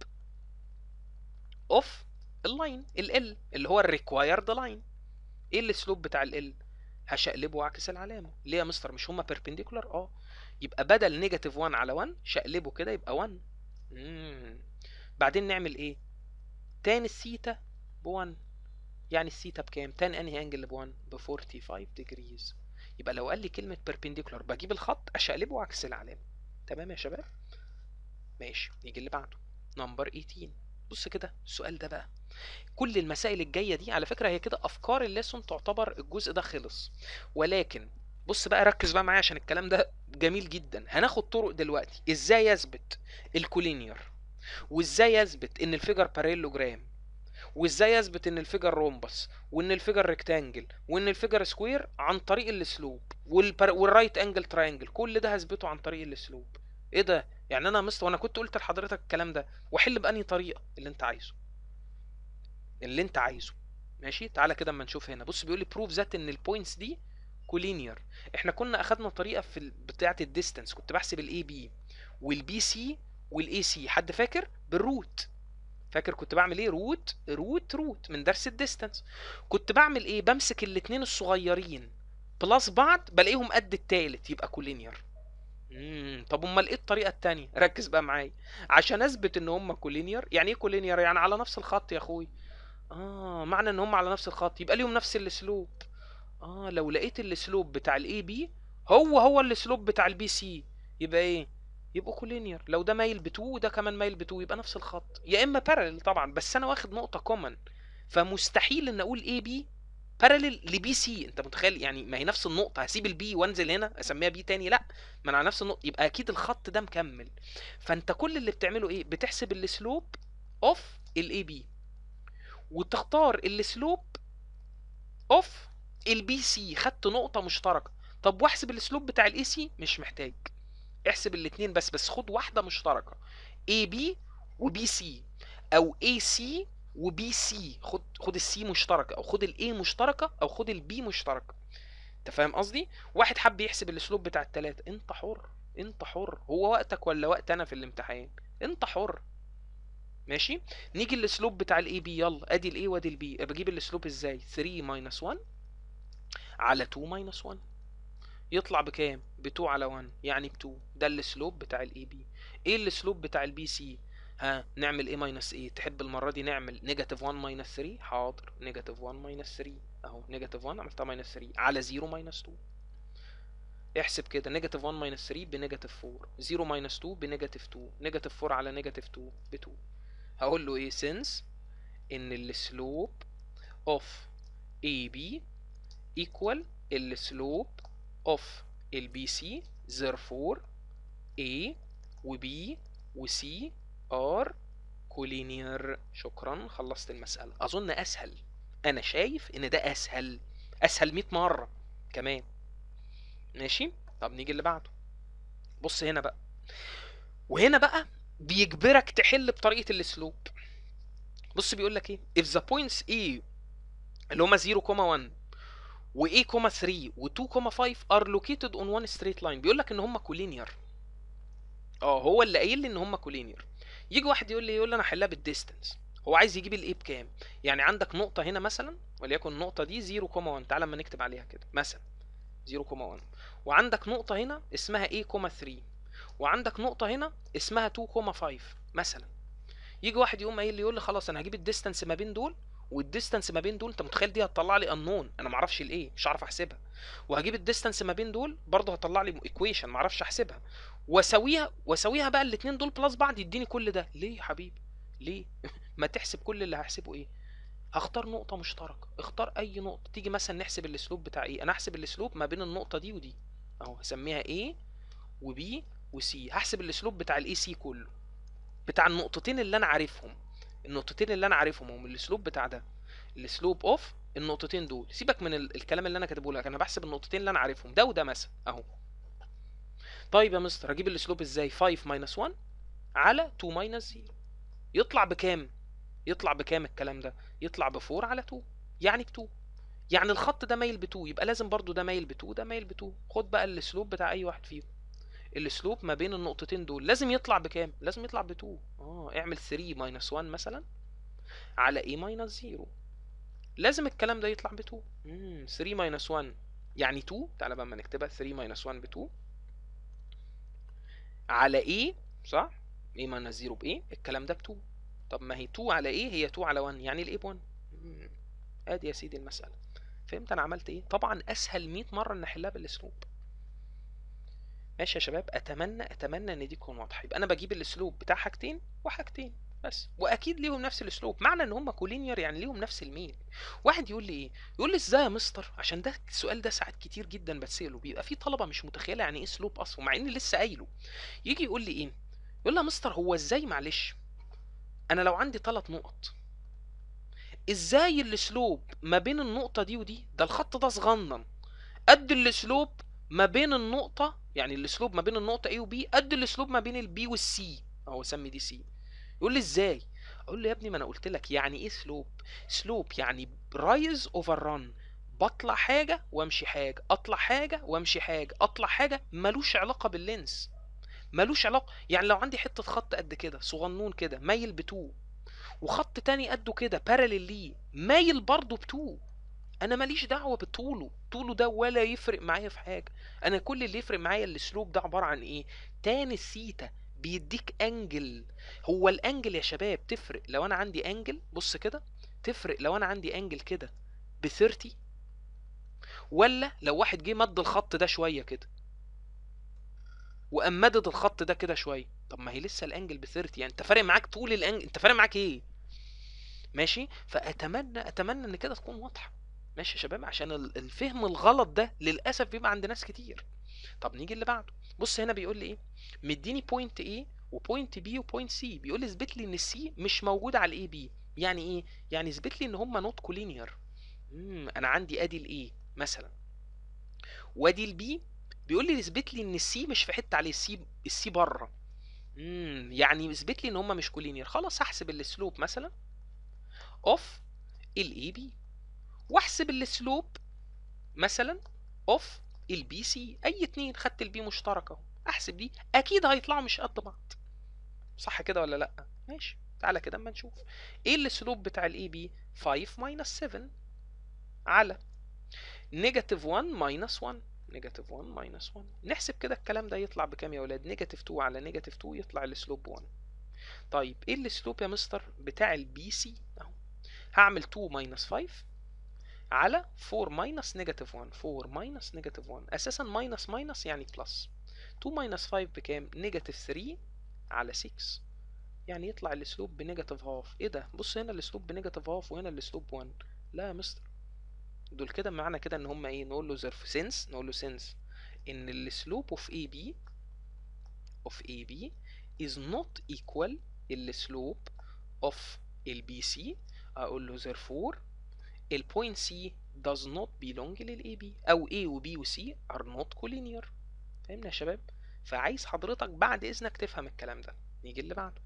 اوف اللاين ال اللي هو الريكوايرد لاين ايه السلوب بتاع ال هشقلبه واعكس العلامه ليه يا مستر مش هما بيربنديكولار اه يبقى بدل نيجاتيف 1 على 1 شقلبه كده يبقى 1 مم. بعدين نعمل ايه تان الثيتا ب 1 يعني الثيتا بكام تان انهي انجل ب 1 ب 45 ديجريز يبقى لو قال لي كلمه بيربنديكولار بجيب الخط اشقلبه واعكس العلامه تمام يا شباب ماشي نيجي اللي بعده نمبر 18 بص كده السؤال ده بقى كل المسائل الجايه دي على فكره هي كده افكار الليسون تعتبر الجزء ده خلص ولكن بص بقى ركز بقى معايا عشان الكلام ده جميل جدا هناخد طرق دلوقتي ازاي يثبت الكولينير وازاي يثبت ان الفيجر باريلوجرام وازاي يثبت ان الفيجر رومبس وان الفيجر ريكتانجل وان الفيجر سكوير عن طريق السلوب والبر... والرايت انجل تراينجل كل ده هثبته عن طريق السلوب ايه ده يعني انا مست وانا كنت قلت لحضرتك الكلام ده واحل باني طريقه اللي انت عايزه اللي انت عايزه ماشي تعالى كده اما نشوف هنا بص بيقول لي بروف ذات ان البوينتس دي كولينير احنا كنا اخدنا طريقه في ال... بتاعه الديستانس كنت بحسب الاي بي والبي سي والاي سي حد فاكر بالروت فاكر كنت بعمل ايه روت روت روت من درس الديستانس كنت بعمل ايه بمسك الاتنين الصغيرين بلس بعض بلاقيهم قد التالت يبقى كولينير امم طب امال ايه الطريقه التانية ركز بقى معايا عشان اثبت ان هم كولينير يعني ايه كولينير يعني على نفس الخط يا اخوي اه معنى ان هم على نفس الخط يبقى ليهم نفس الاسلوب اه لو لقيت الاسلوب بتاع الاي بي هو هو الاسلوب بتاع البي سي يبقى ايه يبقوا كولينير لو ده مايل ب 2 وده كمان مايل ب 2 يبقى نفس الخط يا اما بارلل طبعا بس انا واخد نقطه كومن فمستحيل ان اقول اي بي بارلل لبي سي انت متخيل يعني ما هي نفس النقطه هسيب البي وانزل هنا اسميها بي تاني لا ما انا على نفس النقطه يبقى اكيد الخط ده مكمل فانت كل اللي بتعمله ايه بتحسب السلوب اوف الاي بي وتختار السلوب اوف البي سي خدت نقطه مشتركه طب واحسب السلوب بتاع الاي سي مش محتاج احسب الاثنين بس بس خد واحده مشتركه اي بي وبي سي او اي سي وبي سي خد خد السي مشتركه او خد الاي مشتركه او خد البي مشتركه انت فاهم قصدي واحد حب يحسب الاسلوب بتاع الثلاثه انت حر انت حر هو وقتك ولا وقت انا في الامتحان انت حر ماشي نيجي الاسلوب بتاع الاي بي يلا ادي الاي وادي البي بجيب الاسلوب ازاي 3 ماينس 1 على 2 ماينس 1 يطلع بكام ب 2 على 1 يعني ب 2 ده السلوب بتاع الاي بي ايه السلوب بتاع البي سي ها نعمل ايه ماينس ايه تحب المره دي نعمل نيجاتيف 1 ماينس 3 حاضر نيجاتيف 1 ماينس 3 اهو نيجاتيف 1 عملتها ماينس 3 على 0 ماينس 2 احسب كده نيجاتيف 1 ماينس 3 بنيجاتيف 4 0 ماينس 2 بنيجاتيف 2 نيجاتيف 4 على نيجاتيف 2 ب 2 هقول له ايه since ان السلوب اوف اي بي equal السلوب of البي سي therefore A و B و C are collinear شكرا خلصت المسألة أظن أسهل أنا شايف إن ده أسهل أسهل 100 مرة كمان ماشي طب نيجي اللي بعده بص هنا بقى وهنا بقى بيجبرك تحل بطريقة السلوب بص بيقول لك ايه if the points A اللي هما 0, و A, 3 و 2, 5 are located on one straight line بيقول لك ان هم كولينير اه هو اللي قايل لي ان هم كولينير يجي واحد يقول لي يقول لي انا احلها بالديستنس هو عايز يجيب الايه بكام يعني عندك نقطه هنا مثلا وليكن النقطه دي 0, تعالى اما نكتب عليها كده مثلا 0, وعندك نقطه هنا اسمها A, 3 وعندك نقطه هنا اسمها 2, 5 مثلا يجي واحد يقوم قايل لي يقول لي خلاص انا هجيب الديستنس ما بين دول والديستانس ما بين دول انت متخيل دي هتطلع لي انون انا ما اعرفش الايه مش عارف احسبها وهجيب الديستانس ما بين دول برضه هتطلع لي ايكويشن ما اعرفش احسبها واسويها واسويها بقى الاثنين دول بلس بعض يديني كل ده ليه يا حبيبي ليه ما تحسب كل اللي هحسبه ايه هختار نقطه مشتركه اختار اي نقطه تيجي مثلا نحسب الاسلوب بتاع ايه انا هحسب الاسلوب ما بين النقطه دي ودي اهو هسميها A وB وC هحسب الاسلوب بتاع الاي سي كله بتاع النقطتين اللي انا عارفهم النقطتين اللي انا عارفهم هم الاسلوب بتاع ده السلوب اوف النقطتين دول سيبك من ال- الكلام اللي انا كاتبه لك انا بحسب النقطتين اللي انا عارفهم ده وده مثلا اهو طيب يا مستر اجيب السلوب ازاي 5 ماينس 1 على 2 ماينس 0 يطلع بكام يطلع بكام الكلام ده يطلع ب 4 على 2 يعني ب 2 يعني الخط ده مايل ب 2 يبقى لازم برضو ده مايل ب 2 ده مايل ب 2 خد بقى السلوب بتاع اي واحد فيهم السلوب ما بين النقطتين دول لازم يطلع بكام لازم يطلع ب 2 اه اعمل 3 ماينس 1 مثلا على a ماينس 0 لازم الكلام ده يطلع ب 2 امم 3 ماينس 1 يعني 2 تعالى بقى ما نكتبها 3 ماينس 1 ب 2 على a صح a ماينس 0 ب a الكلام ده ب 2 طب ما هي 2 على a هي 2 على 1 يعني ال a ب 1 مم. ادي يا سيدي المسألة فهمت انا عملت ايه طبعا اسهل 100 مرة ان احلها بالاسلوب ماشي يا شباب اتمنى اتمنى ان دي تكون واضحه يبقى انا بجيب الاسلوب بتاع حاجتين وحاجتين بس واكيد ليهم نفس الاسلوب معنى ان هم كولينير يعني ليهم نفس الميل واحد يقول لي ايه يقول لي ازاي يا مستر عشان ده السؤال ده ساعات كتير جدا بتساله بيبقى في طلبه مش متخيله يعني ايه اسلوب اصلا مع اني لسه قايله يجي يقول لي ايه يقول لي يا مستر هو ازاي معلش انا لو عندي ثلاث نقط ازاي الاسلوب ما بين النقطه دي ودي ده الخط ده صغنن قد الاسلوب ما بين النقطة يعني الاسلوب ما بين النقطة A و B قد الاسلوب ما بين البي والسي اهو سمي دي سي يقول لي ازاي اقول له يا ابني ما انا قلت لك يعني ايه سلوب سلوب يعني رايز اوفر ران بطلع حاجة وامشي حاجة اطلع حاجة وامشي حاجة اطلع حاجة ملوش علاقة باللينس ملوش علاقة يعني لو عندي حتة خط قد كده صغنون كده مايل بتو وخط تاني قده كده باراليل ليه مايل برضه بتو انا ماليش دعوه بطوله طوله ده ولا يفرق معايا في حاجه انا كل اللي يفرق معايا الاسلوب ده عباره عن ايه تان الثيتا بيديك انجل هو الانجل يا شباب تفرق لو انا عندي انجل بص كده تفرق لو انا عندي انجل كده ب 30 ولا لو واحد جه مد الخط ده شويه كده وقام مدد الخط ده كده شويه طب ما هي لسه الانجل ب 30 يعني انت فارق معاك طول الانجل انت فارق معاك ايه ماشي فاتمنى اتمنى ان كده تكون واضحه ماشي يا شباب عشان الفهم الغلط ده للاسف بيبقى عند ناس كتير طب نيجي اللي بعده بص هنا بيقول لي ايه مديني بوينت A وبوينت B وبوينت C بيقول لي اثبت لي ان السي مش موجود على الاي بي يعني ايه يعني اثبت لي ان هم نوت كولينير امم انا عندي ادي الاي مثلا وادي البي بيقول لي اثبت لي ان السي مش في حته عليه السي السي بره امم يعني اثبت لي ان هم مش كولينير خلاص هحسب السلوب مثلا اوف الاي بي واحسب السلوب مثلا اوف البي سي اي اتنين خدت البي مشتركه اهو احسب دي اكيد هيطلعوا مش قد بعض صح كده ولا لا ماشي تعالى كده اما نشوف ايه السلوب بتاع الاي بي 5 ماينس 7 على نيجاتيف 1 ماينس 1 نيجاتيف 1 ماينس 1 نحسب كده الكلام ده يطلع بكام يا ولاد نيجاتيف 2 على نيجاتيف 2 يطلع السلوب 1 طيب ايه السلوب يا مستر بتاع البي سي اهو هعمل 2 ماينس 5 على 4 ماينس نيجاتيف 1 4 ماينس نيجاتيف 1 اساسا ماينس ماينس يعني بلس 2 ماينس 5 بكام نيجاتيف 3 على 6 يعني يطلع الاسلوب بنيجاتيف هاف ايه ده بص هنا الاسلوب بنيجاتيف هاف وهنا الاسلوب 1 لا يا مستر دول كده معنى كده ان هم ايه نقول له ظرف سنس نقول له سنس ان السلوب اوف اي بي اوف اي بي is not equal السلوب اوف البي سي اقول له therefore البوينت سي does not belong للاي بي او A و B و C are not collinear فاهمنا يا شباب فعايز حضرتك بعد اذنك تفهم الكلام ده نيجي اللي بعده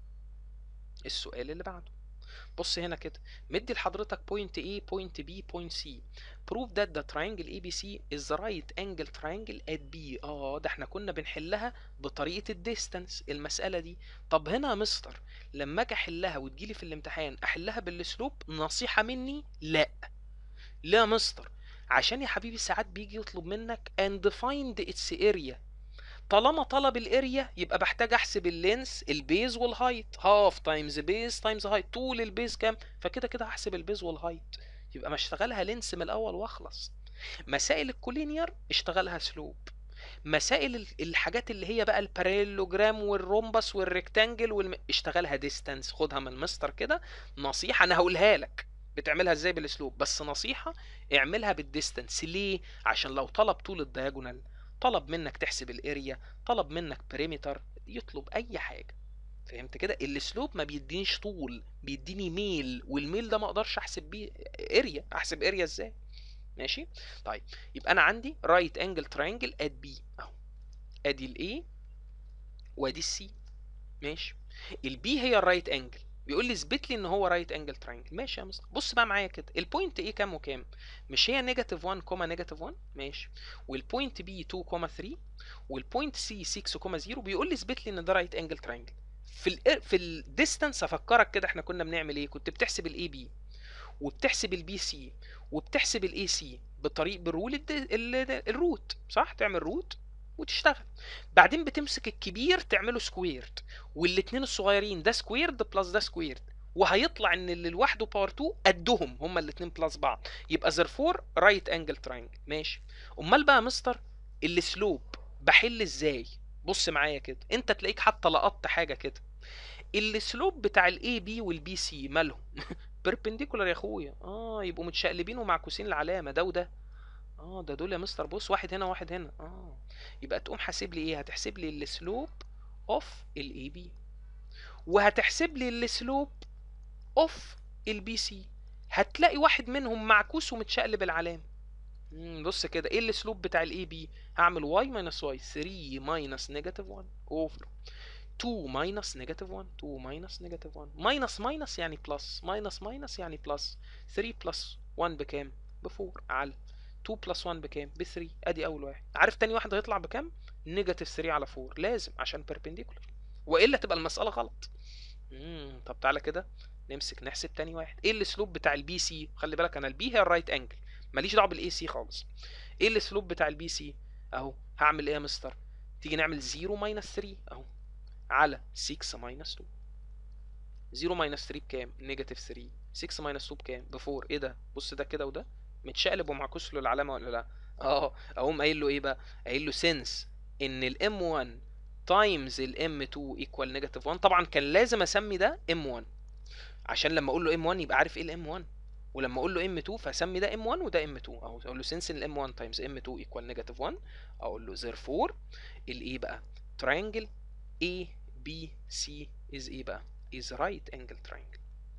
السؤال اللي بعده بص هنا كده مدي لحضرتك point A point B point C prove that the triangle ABC is the right angle triangle at B اه ده احنا كنا بنحلها بطريقة الديستانس المسألة دي طب هنا يا مستر لما اجي احلها وتجيلي في الامتحان احلها بالسلوب نصيحة مني لا لا يا مستر عشان يا حبيبي ساعات بيجي يطلب منك and find its area طالما طلب الاريا يبقى بحتاج احسب اللينس البيز والهايت هاف تايمز بيز تايمز هايت طول البيز كام فكده كده هحسب البيز والهايت يبقى ما اشتغلها لينس من الاول واخلص مسائل الكولينير اشتغلها سلوب مسائل الحاجات اللي هي بقى الباراليلوجرام والرومبس والريكتانجل والم... اشتغلها ديستانس خدها من المستر كده نصيحة انا هقولها لك بتعملها ازاي بالاسلوب بس نصيحة اعملها بالديستانس ليه عشان لو طلب طول الدياجونال طلب منك تحسب الاريا طلب منك بريمتر يطلب اي حاجة فهمت كده الاسلوب ما بيدينيش طول بيديني ميل والميل ده ما اقدرش احسب بيه اريا احسب اريا ازاي ماشي طيب يبقى انا عندي رايت انجل تراينجل ات بي اهو ادي الاي وادي السي ماشي البي هي الرايت انجل بيقول لي اثبت لي ان هو رايت انجل تراينجل ماشي يا مستر بص بقى معايا كده البوينت ايه كام وكام مش هي نيجاتيف 1 كوما نيجاتيف 1 ماشي والبوينت بي 2 كوما 3 والبوينت سي 6 كوما 0 بيقول لي اثبت لي ان ده رايت انجل تراينجل في ال في الديستانس افكرك كده احنا كنا بنعمل ايه كنت بتحسب الاي بي وبتحسب البي سي وبتحسب الاي سي بطريق بالرول الد- ال- الروت صح تعمل روت وتشتغل بعدين بتمسك الكبير تعمله سكويرد والاتنين الصغيرين ده سكويرد بلس ده سكويرد وهيطلع ان اللي لوحده باور 2 قدهم هما الاتنين بلس بعض يبقى therefore رايت انجل تراينجل ماشي امال بقى يا مستر السلوب بحل ازاي بص معايا كده انت تلاقيك حتى لقطت حاجه كده السلوب بتاع الاي بي والبي سي مالهم بيربنديكولار يا اخويا اه يبقوا متشقلبين ومعكوسين العلامه ده وده اه ده دول يا مستر بص واحد هنا واحد هنا اه يبقى تقوم حاسب لي ايه هتحسب لي السلوب اوف الاي بي وهتحسب لي السلوب اوف البي سي هتلاقي واحد منهم معكوس ومتشقلب العلامه مم، بص كده ايه السلوب بتاع الاي بي هعمل واي ماينس واي 3 ماينس نيجاتيف 1 اوفر 2 ماينس نيجاتيف 1 2 ماينس نيجاتيف 1 ماينس ماينس يعني بلس ماينس ماينس يعني بلس 3 بلس 1 بكام ب 4 على 2 بلس 1 بكام ب 3 ادي اول واحد عارف تاني واحد هيطلع بكام نيجاتيف 3 على 4 لازم عشان بيربنديكولار والا تبقى المساله غلط امم طب تعالى كده نمسك نحسب تاني واحد ايه الاسلوب بتاع البي سي خلي بالك انا البي هي الرايت انجل ماليش دعوه بالاي سي خالص ايه الاسلوب بتاع البي سي اهو هعمل ايه يا مستر تيجي نعمل 0 ماينس 3 اهو على 6 ماينس 2 0 ماينس 3 بكام نيجاتيف 3 6 ماينس 2 بكام ب 4 ايه ده بص ده كده وده متشقلب ومعكوس له العلامه ولا لا اه اقوم قايل له ايه بقى قايل له سنس ان الام 1 تايمز الام 2 ايكوال نيجاتيف 1 طبعا كان لازم اسمي ده ام 1 عشان لما اقول له ام 1 يبقى عارف ايه الام 1 ولما اقول له ام 2 فاسمي ده ام 1 وده ام 2 اهو اقول له سنس ان الام 1 تايمز ام 2 ايكوال نيجاتيف 1 اقول له therefore الايه بقى triangle A B C is ايه بقى is right angle triangle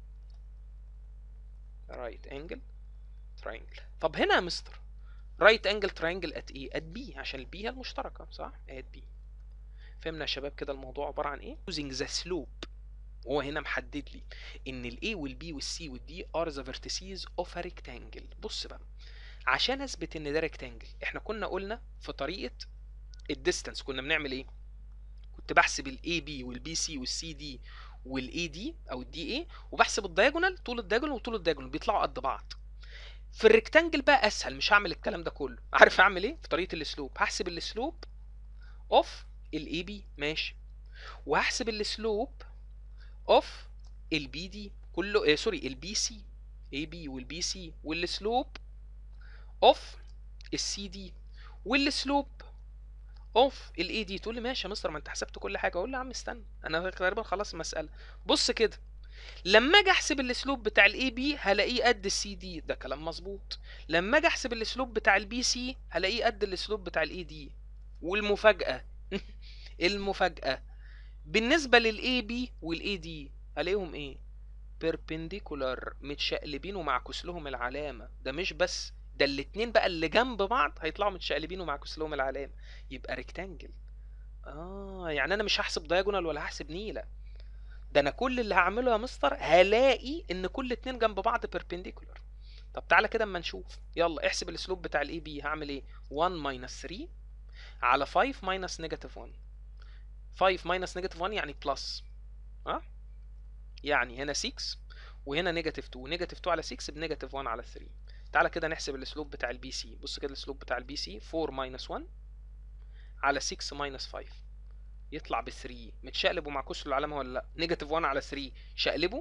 right angle triangle طب هنا يا مستر right angle triangle at ايه at B عشان البي هي المشتركة صح at B فهمنا يا شباب كده الموضوع عبارة عن ايه using the slope وهو هنا محدد لي ان ال A وال B وال C وال D are the vertices of a rectangle بص بقى عشان اثبت ان ده rectangle احنا كنا قلنا في طريقة الديستانس كنا بنعمل ايه كنت بحسب الاي بي والبي سي والسي دي والاي دي او الدي اي وبحسب الدايجونال طول الدايجونال وطول الدايجونال بيطلعوا قد بعض في الريكتانجل بقى اسهل مش هعمل الكلام ده كله عارف اعمل ايه في طريقه السلوب هحسب السلوب اوف الاي بي ماشي وهحسب السلوب اوف البي دي كله آه سوري البي سي اي بي والبي سي والسلوب اوف السي دي والسلوب اوف الاي دي تقول لي ماشي يا مستر ما انت حسبت كل حاجه اقول له يا عم استنى انا تقريبا خلاص المساله بص كده لما اجي احسب الاسلوب بتاع الاي بي هلاقيه قد السي دي ده كلام مظبوط لما اجي احسب الاسلوب بتاع البي سي هلاقيه قد الاسلوب بتاع الاي دي والمفاجاه المفاجاه بالنسبه للاي بي والاي دي هلاقيهم ايه بيربنديكولار متشقلبين ومعكوس لهم العلامه ده مش بس ده الاتنين بقى اللي جنب بعض هيطلعوا متشقلبين ومعكوس لهم العلامه يبقى ريكتانجل اه يعني انا مش هحسب دايجونال ولا هحسب نيله ده انا كل اللي هعمله يا مستر هلاقي ان كل اتنين جنب بعض بيربنديكولار طب تعالى كده اما نشوف يلا احسب الاسلوب بتاع الاي بي هعمل ايه 1 ماينس 3 على 5 ماينس نيجاتيف 1 5 ماينس نيجاتيف 1 يعني بلس ها يعني هنا 6 وهنا نيجاتيف 2 نيجاتيف 2 على 6 بنيجاتيف 1 على 3 تعالى كده نحسب الاسلوب بتاع البي سي بص كده الاسلوب بتاع البي سي 4 ماينس 1 على 6 ماينس 5 يطلع ب 3 متشقلب ومعكوس له العلامه ولا لا نيجاتيف 1 على 3 شقلبه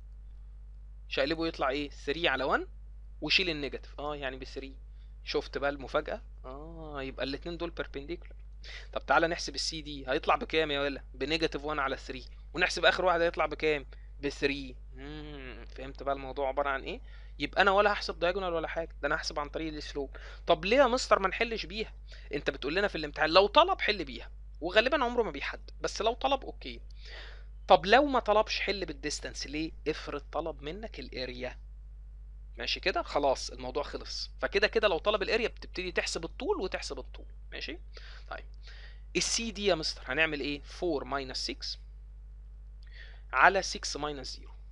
شقلبه يطلع ايه 3 على 1 وشيل النيجاتيف اه يعني ب 3 شفت بقى المفاجاه اه يبقى الاثنين دول بيربنديكولار طب تعالى نحسب السي دي هيطلع بكام يا ولا بنيجاتيف 1 على 3 ونحسب اخر واحد هيطلع بكام ب 3 امم فهمت بقى الموضوع عباره عن ايه يبقى انا ولا هحسب دايجونال ولا حاجه ده انا هحسب عن طريق الاسلوب طب ليه يا مستر ما نحلش بيها انت بتقول لنا في الامتحان لو طلب حل بيها وغالبا عمره ما بيحدد بس لو طلب اوكي طب لو ما طلبش حل بالديستانس ليه افرض طلب منك الاريا ماشي كده خلاص الموضوع خلص فكده كده لو طلب الاريا بتبتدي تحسب الطول وتحسب الطول ماشي طيب السي دي يا مستر هنعمل ايه 4 ماينس 6 على 6 ماينس 0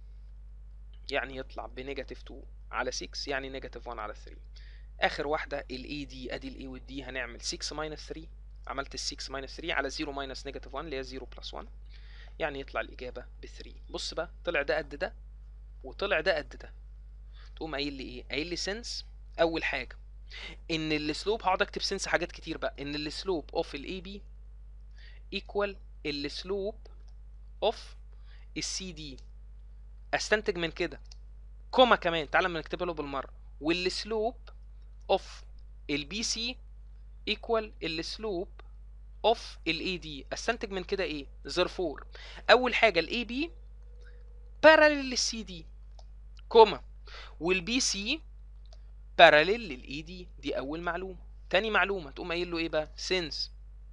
يعني يطلع بنيجاتيف 2 على 6 يعني نيجاتيف 1 على 3 اخر واحده الاي دي ادي الاي والدي هنعمل 6 ماينس 3 عملت ال 6 ماينس 3 على 0 ماينس نيجاتيف 1 اللي هي 0 بلس 1 يعني يطلع الاجابه ب 3 بص بقى طلع ده قد ده وطلع ده قد ده تقوم قايل لي ايه قايل لي سنس اول حاجه ان السلوب هقعد اكتب سنس حاجات كتير بقى ان السلوب اوف الاي بي ايكوال السلوب اوف السي دي استنتج من كده كوما كمان تعالى ما نكتبها له بالمره والسلوب اوف البي سي ايكوال السلوب اوف الاي دي استنتج من كده ايه زرفور اول حاجه الاي بي باراليل للسي دي كوما والبي سي باراليل للاي دي دي اول معلومه تاني معلومه تقوم قايل له ايه بقى سينس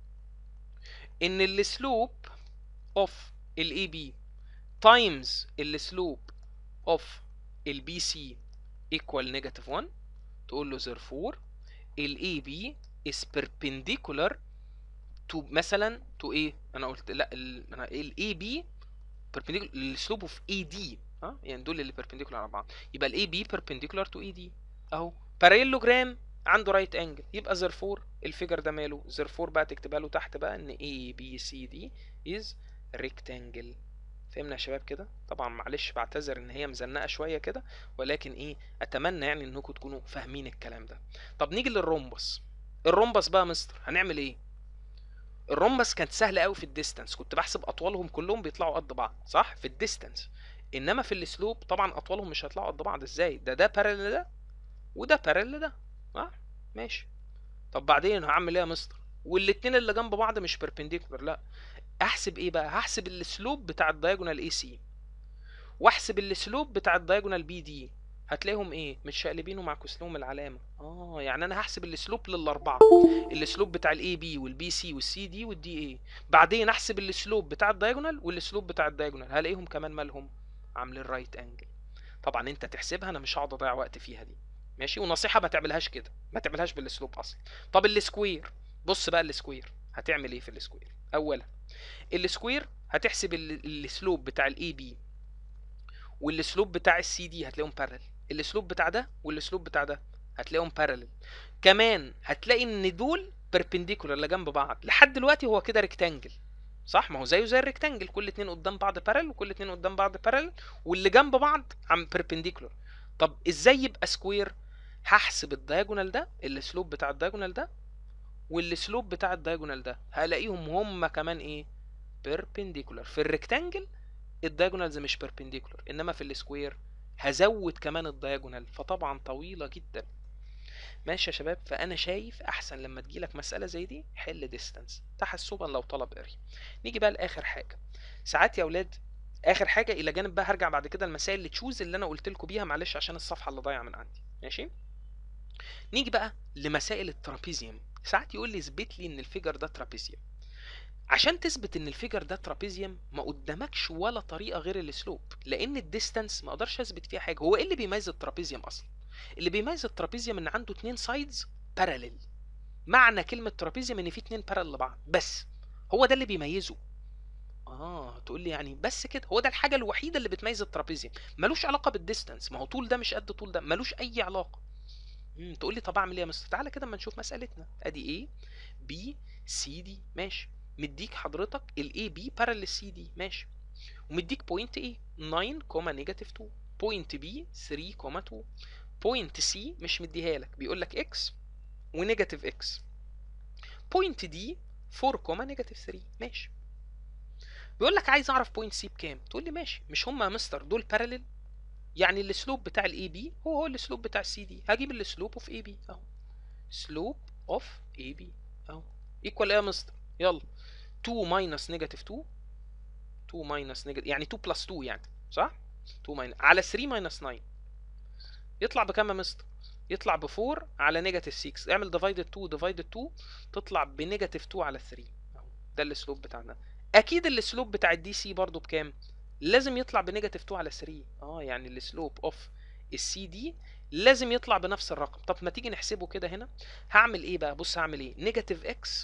ان السلوب اوف الاي بي تايمز السلوب اوف البي سي ايكوال نيجاتيف 1 تقول له therefore الاي بي is perpendicular to مثلا to ايه انا قلت لا ال- انا الاي بي perpendicular السلوب اوف اي دي ها يعني دول اللي perpendicular على بعض يبقى الاي بي perpendicular to اي دي اهو parallelogram عنده رايت انجل يبقى therefore الفيجر ده ماله therefore بقى تكتبها له تحت بقى ان اي بي سي دي is rectangle فهمنا يا شباب كده طبعا معلش بعتذر ان هي مزنقه شويه كده ولكن ايه اتمنى يعني انكم تكونوا فاهمين الكلام ده طب نيجي للرومبس الرومبس بقى يا مستر هنعمل ايه الرومبس كانت سهله قوي في الديستانس كنت بحسب اطوالهم كلهم بيطلعوا قد بعض صح في الديستانس انما في السلوب طبعا اطوالهم مش هيطلعوا قد بعض ازاي ده ده بارل ده وده بارل ده اه ماشي طب بعدين هعمل ايه يا مستر والاتنين اللي جنب بعض مش بيربنديكولار لا احسب ايه بقى هحسب السلوب بتاع الدايجونال اي سي واحسب السلوب بتاع الدايجونال بي دي هتلاقيهم ايه متشقلبين ومعكوس لهم العلامه اه يعني انا هحسب السلوب للاربعه السلوب بتاع الاي بي والبي سي والسي دي والدي اي بعدين احسب السلوب بتاع الدايجونال والسلوب بتاع الدايجونال هلاقيهم كمان مالهم عاملين رايت انجل طبعا انت تحسبها انا مش هقعد اضيع وقت فيها دي ماشي ونصيحه ما تعملهاش كده ما تعملهاش بالسلوب اصلا طب السكوير بص بقى السكوير هتعمل ايه في السكوير اولا السكوير هتحسب ال- السلوب بتاع الاي بي والسلوب بتاع السي دي هتلاقيهم بارل السلوب بتاع ده والسلوب بتاع ده هتلاقيهم بارل كمان هتلاقي ان دول بيربنديكولار اللي جنب بعض لحد دلوقتي هو كده ريكتانجل صح ما هو زيه زي الريكتانجل كل اتنين قدام بعض بارل وكل اتنين قدام بعض بارل واللي جنب بعض عم بيربنديكولار طب ازاي يبقى سكوير هحسب الدايجونال ده السلوب بتاع الدايجونال ده والسلوب بتاع الدايجونال ده هلاقيهم هم كمان ايه بيربنديكولار في الريكتانجل الدايجونالز مش بيربنديكولار انما في السكوير هزود كمان الدايجونال فطبعا طويله جدا ماشي يا شباب فانا شايف احسن لما تجيلك مساله زي دي حل ديستانس تحسبا لو طلب قري نيجي بقى لاخر حاجه ساعات يا اولاد اخر حاجه الى جانب بقى هرجع بعد كده المسائل اللي تشوز اللي انا قلت لكم بيها معلش عشان الصفحه اللي ضايعه من عندي ماشي نيجي بقى لمسائل الترابيزيوم ساعات يقول لي اثبت لي ان الفيجر ده ترابيزيوم عشان تثبت ان الفيجر ده ترابيزيوم ما قدامكش ولا طريقه غير السلوب لان الديستانس ما اقدرش اثبت فيها حاجه هو ايه اللي بيميز الترابيزيوم اصلا اللي بيميز الترابيزيوم ان عنده اتنين سايدز باراليل معنى كلمه ترابيزيوم ان في اتنين باراليل لبعض بس هو ده اللي بيميزه اه تقول لي يعني بس كده هو ده الحاجه الوحيده اللي بتميز الترابيزيوم ملوش علاقه بالديستانس ما هو طول ده مش قد طول ده ملوش اي علاقه امم تقول لي طب اعمل ايه يا مستر تعالى كده اما نشوف مسالتنا ادي ايه بي سي دي ماشي مديك حضرتك الاي بي بارل سي دي ماشي ومديك بوينت ايه 9 كوما نيجاتيف 2 بوينت بي 3 كوما 2 بوينت سي مش مديها لك بيقول لك اكس ونيجاتيف اكس بوينت دي 4 كوما نيجاتيف 3 ماشي بيقول لك عايز اعرف بوينت سي بكام تقول لي ماشي مش هما يا مستر دول بارلل يعني السلوب بتاع الاي بي هو هو السلوب بتاع السي دي هجيب السلوب اوف اي بي اهو سلوب اوف اي بي اهو ايكوال ايه يا مستر يلا 2 ماينس نيجاتيف 2 2 ماينس نيجاتيف يعني 2 بلس 2 يعني صح 2 ماينس على 3 ماينس 9 يطلع بكام يا مستر يطلع ب 4 على نيجاتيف 6 اعمل ديفايدد 2 ديفايدد 2 تطلع بنيجاتيف 2 على 3 اهو ده السلوب بتاعنا اكيد السلوب بتاع الدي سي برضو بكام لازم يطلع بنيجاتيف 2 على 3 اه يعني السلوب اوف السي دي لازم يطلع بنفس الرقم طب ما تيجي نحسبه كده هنا هعمل ايه بقى بص هعمل ايه نيجاتيف اكس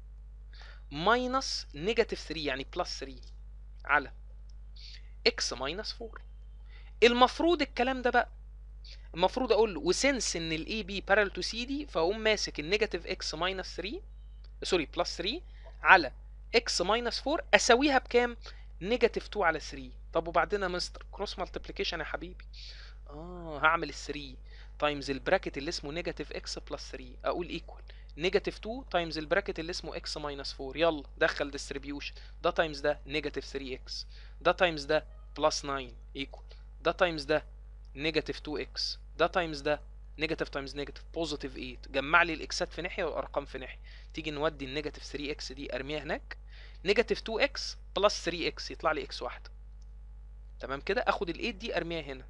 ماينس نيجاتيف 3 يعني بلس 3 على اكس ماينس 4 المفروض الكلام ده بقى المفروض اقول له وسنس ان الاي بي بارل تو سي دي فاقوم ماسك النيجاتيف اكس ماينس 3 سوري بلس 3 على اكس ماينس 4 اساويها بكام؟ نيجاتيف 2 على 3 طب وبعدين يا مستر كروس مالتيبليكيشن يا حبيبي اه هعمل ال 3 تايمز البراكت اللي اسمه نيجاتيف اكس بلس 3 اقول ايكوال نيجاتيف 2 تايمز البراكت اللي اسمه اكس ماينس 4 يلا دخل ديستريبيوشن ده تايمز ده نيجاتيف 3 اكس ده تايمز ده بلس 9 ايكوال ده تايمز ده نيجاتيف 2 اكس ده تايمز ده نيجاتيف تايمز نيجاتيف بوزيتيف 8 جمع لي الاكسات في ناحيه والارقام في ناحيه تيجي نودي النيجاتيف 3 اكس دي ارميها هناك نيجاتيف 2 اكس بلس 3 اكس يطلع لي اكس واحده تمام كده اخد ال 8 دي ارميها هنا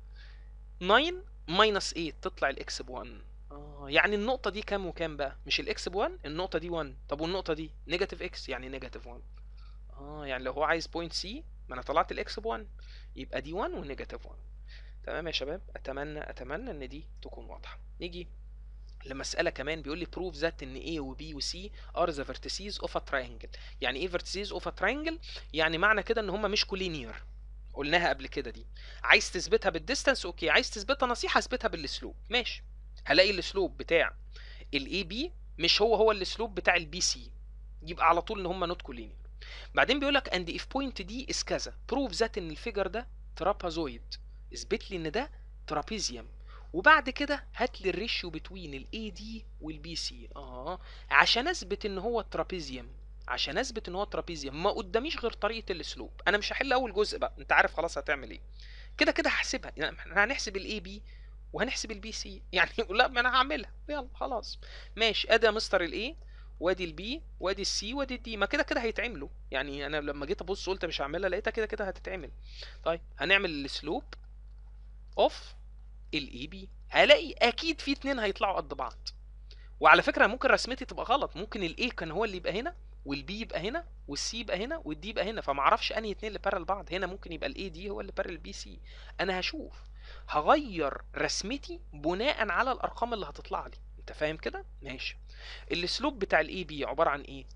9 ماينس 8 تطلع الاكس ب 1 اه يعني النقطة دي كام وكام بقى؟ مش الاكس ب 1 النقطة دي 1 طب والنقطة دي نيجاتيف اكس يعني نيجاتيف 1 اه يعني لو هو عايز بوينت سي ما انا طلعت الاكس ب 1 يبقى دي 1 ونيجاتيف 1 تمام يا شباب اتمنى اتمنى ان دي تكون واضحة نيجي لمسألة كمان بيقول لي prove that ان A و B و C are the vertices of a triangle يعني ايه vertices of a triangle يعني معنى كده ان هما مش collinear قلناها قبل كده دي عايز تثبتها بالديستانس اوكي عايز تثبتها نصيحة اثبتها بالسلوب ماشي هلاقي السلوب بتاع الاي بي مش هو هو السلوب بتاع البي سي يبقى على طول ان هما نوت كولينير بعدين بيقول لك اند اف بوينت دي از كذا بروف ذات ان الفيجر ده ترابازويد اثبت لي ان ده ترابيزيوم وبعد كده هات لي الريشيو بتوين الاي دي والبي سي اه عشان اثبت ان هو ترابيزيوم عشان اثبت ان هو ترابيزيوم ما قداميش غير طريقه الاسلوب انا مش هحل اول جزء بقى انت عارف خلاص هتعمل ايه كده كده هحسبها يعني احنا هنحسب الاي بي وهنحسب البي سي يعني لا ما انا هعملها يلا خلاص ماشي ادي يا مستر الاي وادي البي وادي السي وادي الدي ما كده كده هيتعملوا يعني انا لما جيت ابص قلت مش هعملها لقيتها كده كده هتتعمل طيب هنعمل السلوب اوف الاي بي هلاقي اكيد في اتنين هيطلعوا قد بعض وعلى فكره ممكن رسمتي تبقى غلط ممكن الاي كان هو اللي يبقى هنا والبي يبقى هنا والسي يبقى هنا والدي يبقى هنا فما اعرفش انهي اتنين اللي بارل بعض هنا ممكن يبقى الاي دي هو اللي بارل البي سي انا هشوف هغير رسمتي بناء على الارقام اللي هتطلع لي انت فاهم كده ماشي السلوب بتاع الاي بي عباره عن ايه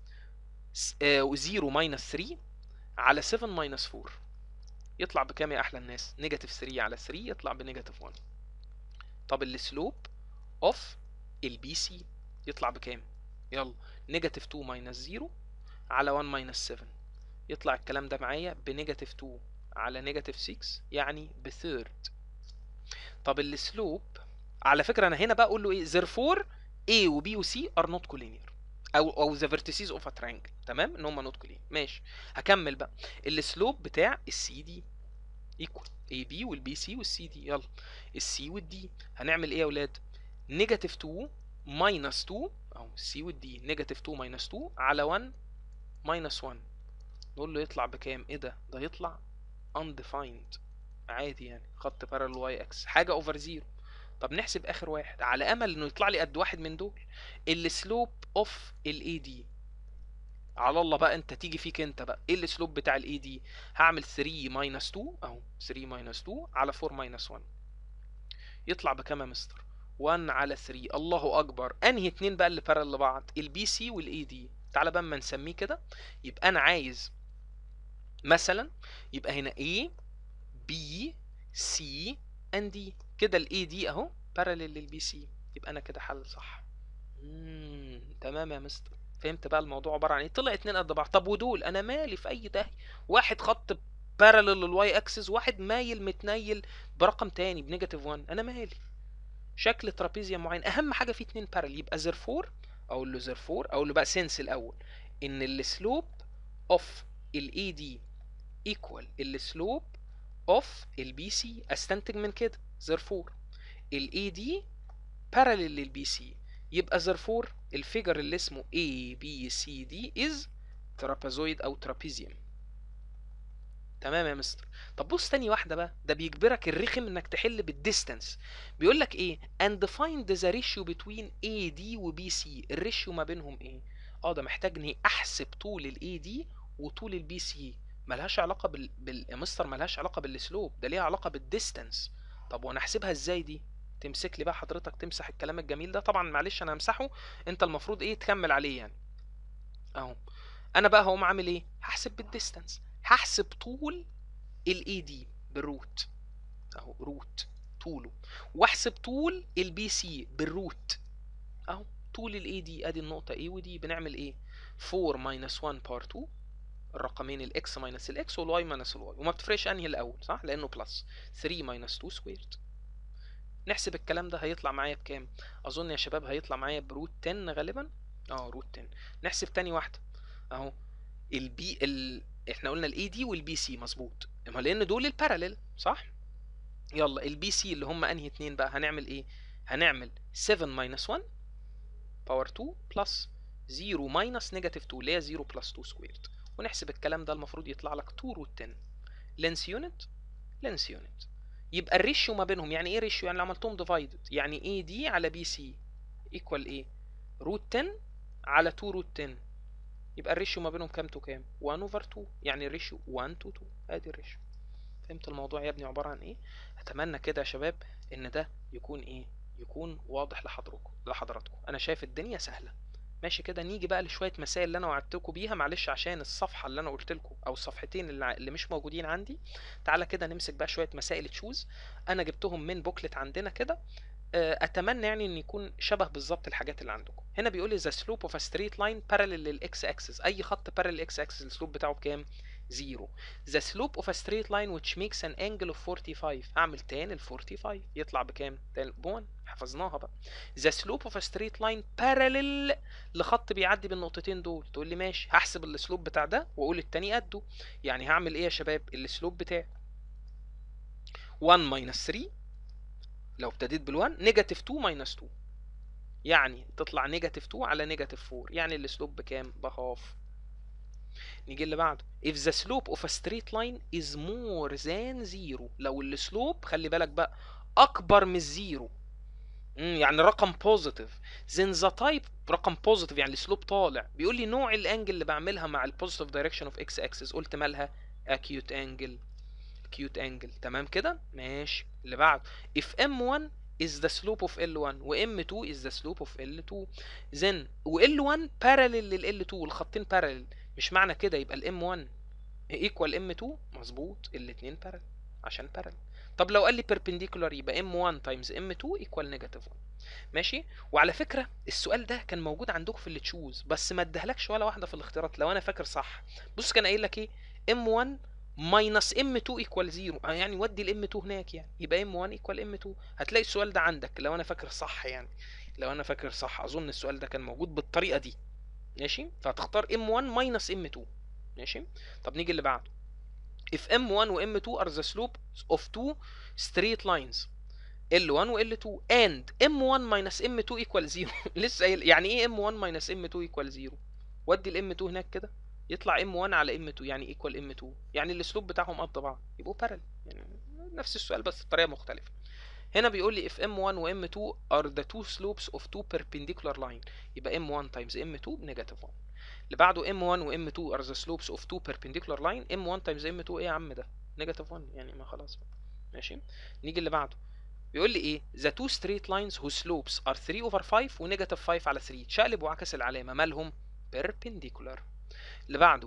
0 ماينس 3 على 7 ماينس 4 يطلع بكام يا احلى الناس نيجاتيف 3 على 3 يطلع بنيجاتيف 1 طب السلوب اوف البي سي يطلع بكام يلا نيجاتيف 2 ماينس 0 على 1 ماينس 7 يطلع الكلام ده معايا بنيجاتيف 2 على نيجاتيف 6 يعني بثيرد طب السلوب على فكره انا هنا بقى اقول له ايه therefore A و B و C are not collinear او او the vertices of a triangle تمام ان هم not collinear ماشي هكمل بقى السلوب بتاع السي دي ايكوال اي بي والبي سي والسي دي يلا السي والدي هنعمل ايه يا اولاد نيجاتيف 2 ماينس 2 اهو السي والدي نيجاتيف 2 ماينس 2 على 1 ماينس 1 نقول له يطلع بكام ايه ده ده يطلع undefined عادي يعني خط بارل واي اكس حاجه اوفر زيرو طب نحسب اخر واحد على امل انه يطلع لي قد واحد من دول السلوب اوف الاي دي على الله بقى انت تيجي فيك انت بقى ايه السلوب بتاع الاي دي هعمل 3 ماينس 2 اهو 3 ماينس 2 على 4 ماينس 1 يطلع بكام يا مستر 1 على 3 الله اكبر انهي اتنين بقى اللي بارل لبعض البي سي والاي دي تعالى بقى اما نسميه كده يبقى انا عايز مثلا يبقى هنا A B C and D كده الاي دي اهو بارلل للبي سي يبقى انا كده حل صح امم تمام يا مستر فهمت بقى الموضوع عباره عن ايه طلع اتنين قد بعض طب ودول انا مالي في اي داهيه واحد خط بارلل للواي اكسس واحد مايل متنيل برقم تاني بنيجاتيف 1 انا مالي شكل ترابيزيوم معين اهم حاجه فيه اتنين بارل يبقى زيرفور اقول له زيرفور اقول له بقى سنس الاول ان السلوب اوف الاي دي ايكوال السلوب اوف البي سي استنتج من كده therefore الاي دي parallel للبي سي يبقى therefore الفيجر اللي اسمه A B C D is trapezoid او trapezium تمام يا مستر طب بص تاني واحدة بقى ده بيجبرك الرخم انك تحل بالديستانس بيقول لك ايه and find the ratio between AD و BC الريشيو ما بينهم ايه اه ده محتاجني احسب طول الاي دي وطول البي سي ملهاش علاقه بال, بال... يا مستر ملهاش علاقه بالسلوب ده ليها علاقه بالديستانس طب وانا احسبها ازاي دي تمسك لي بقى حضرتك تمسح الكلام الجميل ده طبعا معلش انا همسحه انت المفروض ايه تكمل عليه يعني اهو انا بقى هقوم عامل ايه هحسب بالديستانس هحسب طول الاي دي بالروت اهو روت طوله واحسب طول البي سي بالروت اهو طول الاي دي ادي النقطة A ودي بنعمل ايه 4 minus 1 بار 2 الرقمين الاكس ماينس الاكس والواي ماينس الواي وما بتفرقش انهي الاول صح لانه بلس 3 ماينس 2 سكويرد نحسب الكلام ده هيطلع معايا بكام اظن يا شباب هيطلع معايا بروت 10 غالبا اه روت 10 نحسب تاني واحده اهو البي ال... احنا قلنا الاي دي والبي سي مظبوط اما لان دول الباراليل صح يلا البي سي اللي هم انهي اتنين بقى هنعمل ايه هنعمل 7 ماينس 1 باور 2 بلس 0 ماينس نيجاتيف 2 اللي هي 0 بلس 2 سكويرد ونحسب الكلام ده المفروض يطلع لك 2 روت 10 لينس يونت لينس يونت يبقى الريشيو ما بينهم يعني ايه ريشيو يعني لو عملتهم ديفايدد يعني اي دي على بي سي ايكوال ايه روت 10 على 2 روت 10 يبقى الريشيو ما بينهم كام تو كام 1 اوفر 2 يعني الريشيو 1 تو 2 ادي الريشيو فهمت الموضوع يا ابني عباره عن ايه اتمنى كده يا شباب ان ده يكون ايه يكون واضح لحضراتكم لحضراتكم انا شايف الدنيا سهله ماشي كده نيجي بقى لشويه مسائل اللي انا وعدتكم بيها معلش عشان الصفحه اللي انا قلت لكم او الصفحتين اللي, اللي مش موجودين عندي تعالى كده نمسك بقى شويه مسائل تشوز انا جبتهم من بوكلت عندنا كده اتمنى يعني ان يكون شبه بالظبط الحاجات اللي عندكم هنا بيقول لي the slope of a straight line parallel للاكس اكسس اي خط parallel اكس اكسس السلوب بتاعه بكام 0 the slope of a straight line which makes an angle of 45 اعمل تان ال 45 يطلع بكام تان ب 1 حفظناها بقى the slope of a straight line parallel لخط بيعدي بالنقطتين دول تقول لي ماشي هحسب السلوب بتاع ده واقول التاني قده يعني هعمل ايه يا شباب السلوب بتاعي 1 minus 3 لو ابتديت بال1 نيجاتيف 2 ماينس 2 يعني تطلع نيجاتيف 2 على نيجاتيف 4 يعني السلوب بكام بهاف نيجي اللي بعده if the slope of a straight line is more than 0 لو السلوب خلي بالك بقى اكبر من الزيرو امم يعني رقم بوزيتيف then the type رقم بوزيتيف يعني السلوب طالع بيقول لي نوع الانجل اللي بعملها مع البوزيتيف دايركشن اوف اكس اكسس قلت مالها acute angle acute angle تمام كده ماشي اللي بعده if m1 is the slope of L1 و M2 is the slope of L2 then و L1 parallel لل L2 الخطين parallel مش معنى كده يبقى ال M1 equal M2 مظبوط الاتنين parallel عشان parallel طب لو قال لي perpendicular يبقى M1 times M2 equal negative 1 ماشي وعلى فكرة السؤال ده كان موجود عندكم في اللي تشوز بس ما ادهلكش ولا واحدة في الاختيارات لو انا فاكر صح بص كان قايل لك ايه M1 ماينس ام 2 ايكوال 0 يعني ودي الام 2 هناك يعني يبقى ام 1 ايكوال ام 2 هتلاقي السؤال ده عندك لو انا فاكر صح يعني لو انا فاكر صح اظن السؤال ده كان موجود بالطريقه دي ماشي فهتختار ام 1 ماينس ام 2 ماشي طب نيجي اللي بعده if m1 و m2 are the slopes of two straight lines L1 و L2 and m1 minus m2 equal 0 لسه قايل يعني ايه m1 minus m2 equal 0 ودي ال m2 هناك كده يطلع m1 على m2 يعني ايكوال m2 يعني الاسلوب بتاعهم قد بعض يبقوا بارل يعني نفس السؤال بس بطريقه مختلفه هنا بيقول لي if m1 و m2 are the two slopes of two perpendicular line يبقى m1 times m2 بنيجاتيف 1 اللي بعده m1 و m2 are the slopes of two perpendicular line m1 times m2 ايه يا عم ده نيجاتيف 1 يعني ما خلاص بقى. ماشي نيجي اللي بعده بيقول لي ايه the two straight lines whose slopes are 3 over 5 ونيجاتيف 5 على 3 تشقلب وعكس العلامه مالهم perpendicular اللي بعده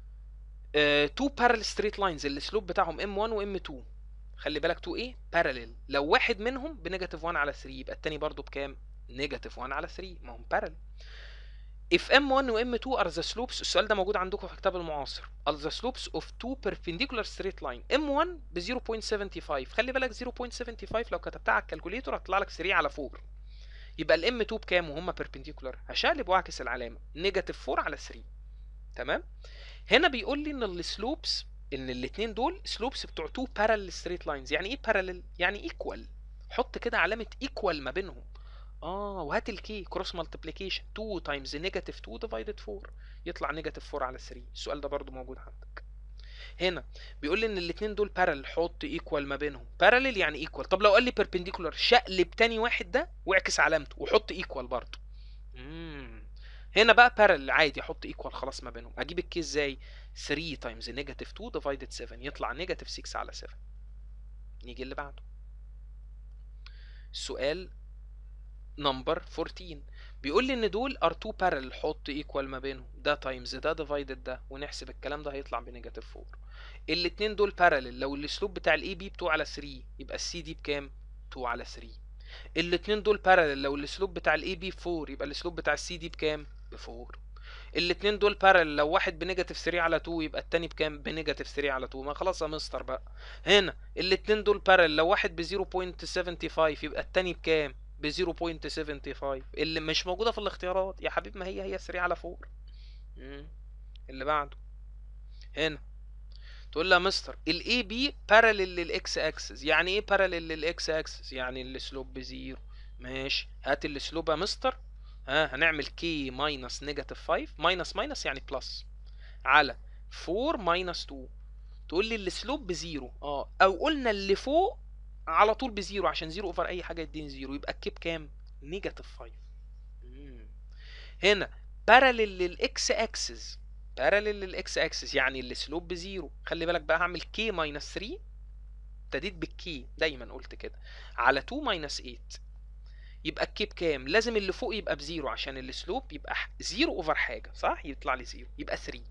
تو بارل ستريت لاينز السلوب بتاعهم ام 1 وام 2 خلي بالك 2 ايه بارلل لو واحد منهم بنيجاتيف 1 على 3 يبقى التاني برضو بكام نيجاتيف 1 على 3 ما هم بارل if m1 و m2 are the slopes السؤال ده موجود عندكم في كتاب المعاصر are the slopes of two perpendicular straight line m1 ب 0.75 خلي بالك 0.75 لو كتبتها على الكالكوليتور هتطلع لك 3 على 4 يبقى الام 2 بكام وهم perpendicular هشقلب واعكس العلامه نيجاتيف 4 على 3 تمام هنا بيقول لي ان السلوبس ان الاثنين دول سلوبس بتوع تو بارالل ستريت لاينز يعني ايه بارالل يعني ايكوال حط كده علامه ايكوال ما بينهم اه وهات الكي كروس مالتيبليكيشن 2 تايمز نيجاتيف 2 ديفايدد 4 يطلع نيجاتيف 4 على 3 السؤال ده برضو موجود عندك هنا بيقول لي ان الاثنين دول بارالل حط ايكوال ما بينهم بارالل يعني ايكوال طب لو قال لي بيربنديكولار شقلب تاني واحد ده واعكس علامته وحط ايكوال برضو امم هنا بقى بارل عادي احط ايكوال خلاص ما بينهم اجيب الكي ازاي 3 تايمز نيجاتيف 2 ديفايدد 7 يطلع نيجاتيف 6 على 7 نيجي اللي بعده السؤال نمبر 14 بيقول لي ان دول ار 2 بارل حط ايكوال ما بينهم ده تايمز ده ديفايدد ده ونحسب الكلام ده هيطلع بنيجاتيف 4 الاتنين دول بارالل لو السلوب بتاع الاي بي 2 على 3 يبقى السي دي بكام 2 على 3 الاتنين دول بارالل لو السلوب بتاع الاي بي 4 يبقى السلوب بتاع السي دي بكام ب 4 الاتنين دول بارالل لو واحد بنيجاتيف 3 على 2 يبقى التاني بكام بنيجاتيف 3 على 2 ما خلاص يا مستر بقى هنا الاتنين دول بارالل لو واحد ب 0.75 يبقى التاني بكام ب 0.75 اللي مش موجوده في الاختيارات يا حبيب ما هي هي 3 على 4 مم. اللي بعده هنا تقول لها مستر الاي بي بارالل للاكس اكسس يعني ايه بارالل للاكس اكسس يعني السلوب بزيرو ماشي هات السلوب يا مستر ها هنعمل كي ماينس نيجاتيف 5 ماينس ماينس يعني بلس على 4 ماينس 2 تقول لي السلوب بزيرو اه او قلنا اللي فوق على طول بزيرو عشان زيرو اوفر اي حاجه يديني زيرو يبقى الكيب كام نيجاتيف 5 مم. هنا بارالل للاكس اكسس بارالل للاكس اكسس يعني السلوب بزيرو خلي بالك بقى هعمل كي ماينس 3 ابتديت بالكي دايما قلت كده على 2 ماينس 8 يبقى الكيب كام لازم اللي فوق يبقى بزيرو عشان السلوب يبقى زيرو اوفر حاجه صح يطلع لي زيرو يبقى 3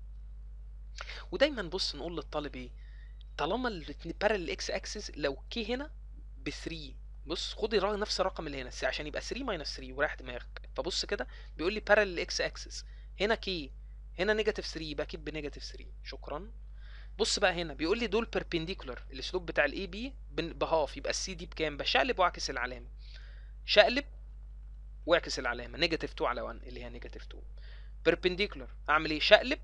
ودايما بص نقول للطالب ايه طالما الاتنين بارالل اكس اكسس لو كي هنا ب 3 بص خد الرا- نفس الرقم اللي هنا عشان يبقى 3 ماينس 3 ورايح دماغك فبص كده بيقول لي بارالل اكس اكسس هنا كي هنا نيجاتيف 3 يبقى اكيد بنيجاتيف 3 شكرا بص بقى هنا بيقول لي دول بيربنديكولار الاسلوب بتاع الاي بي بهاف يبقى السي دي بكام بشقلب واعكس العلامه شقلب واعكس العلامه نيجاتيف 2 على 1 اللي هي نيجاتيف 2 بيربنديكولار اعمل ايه شقلب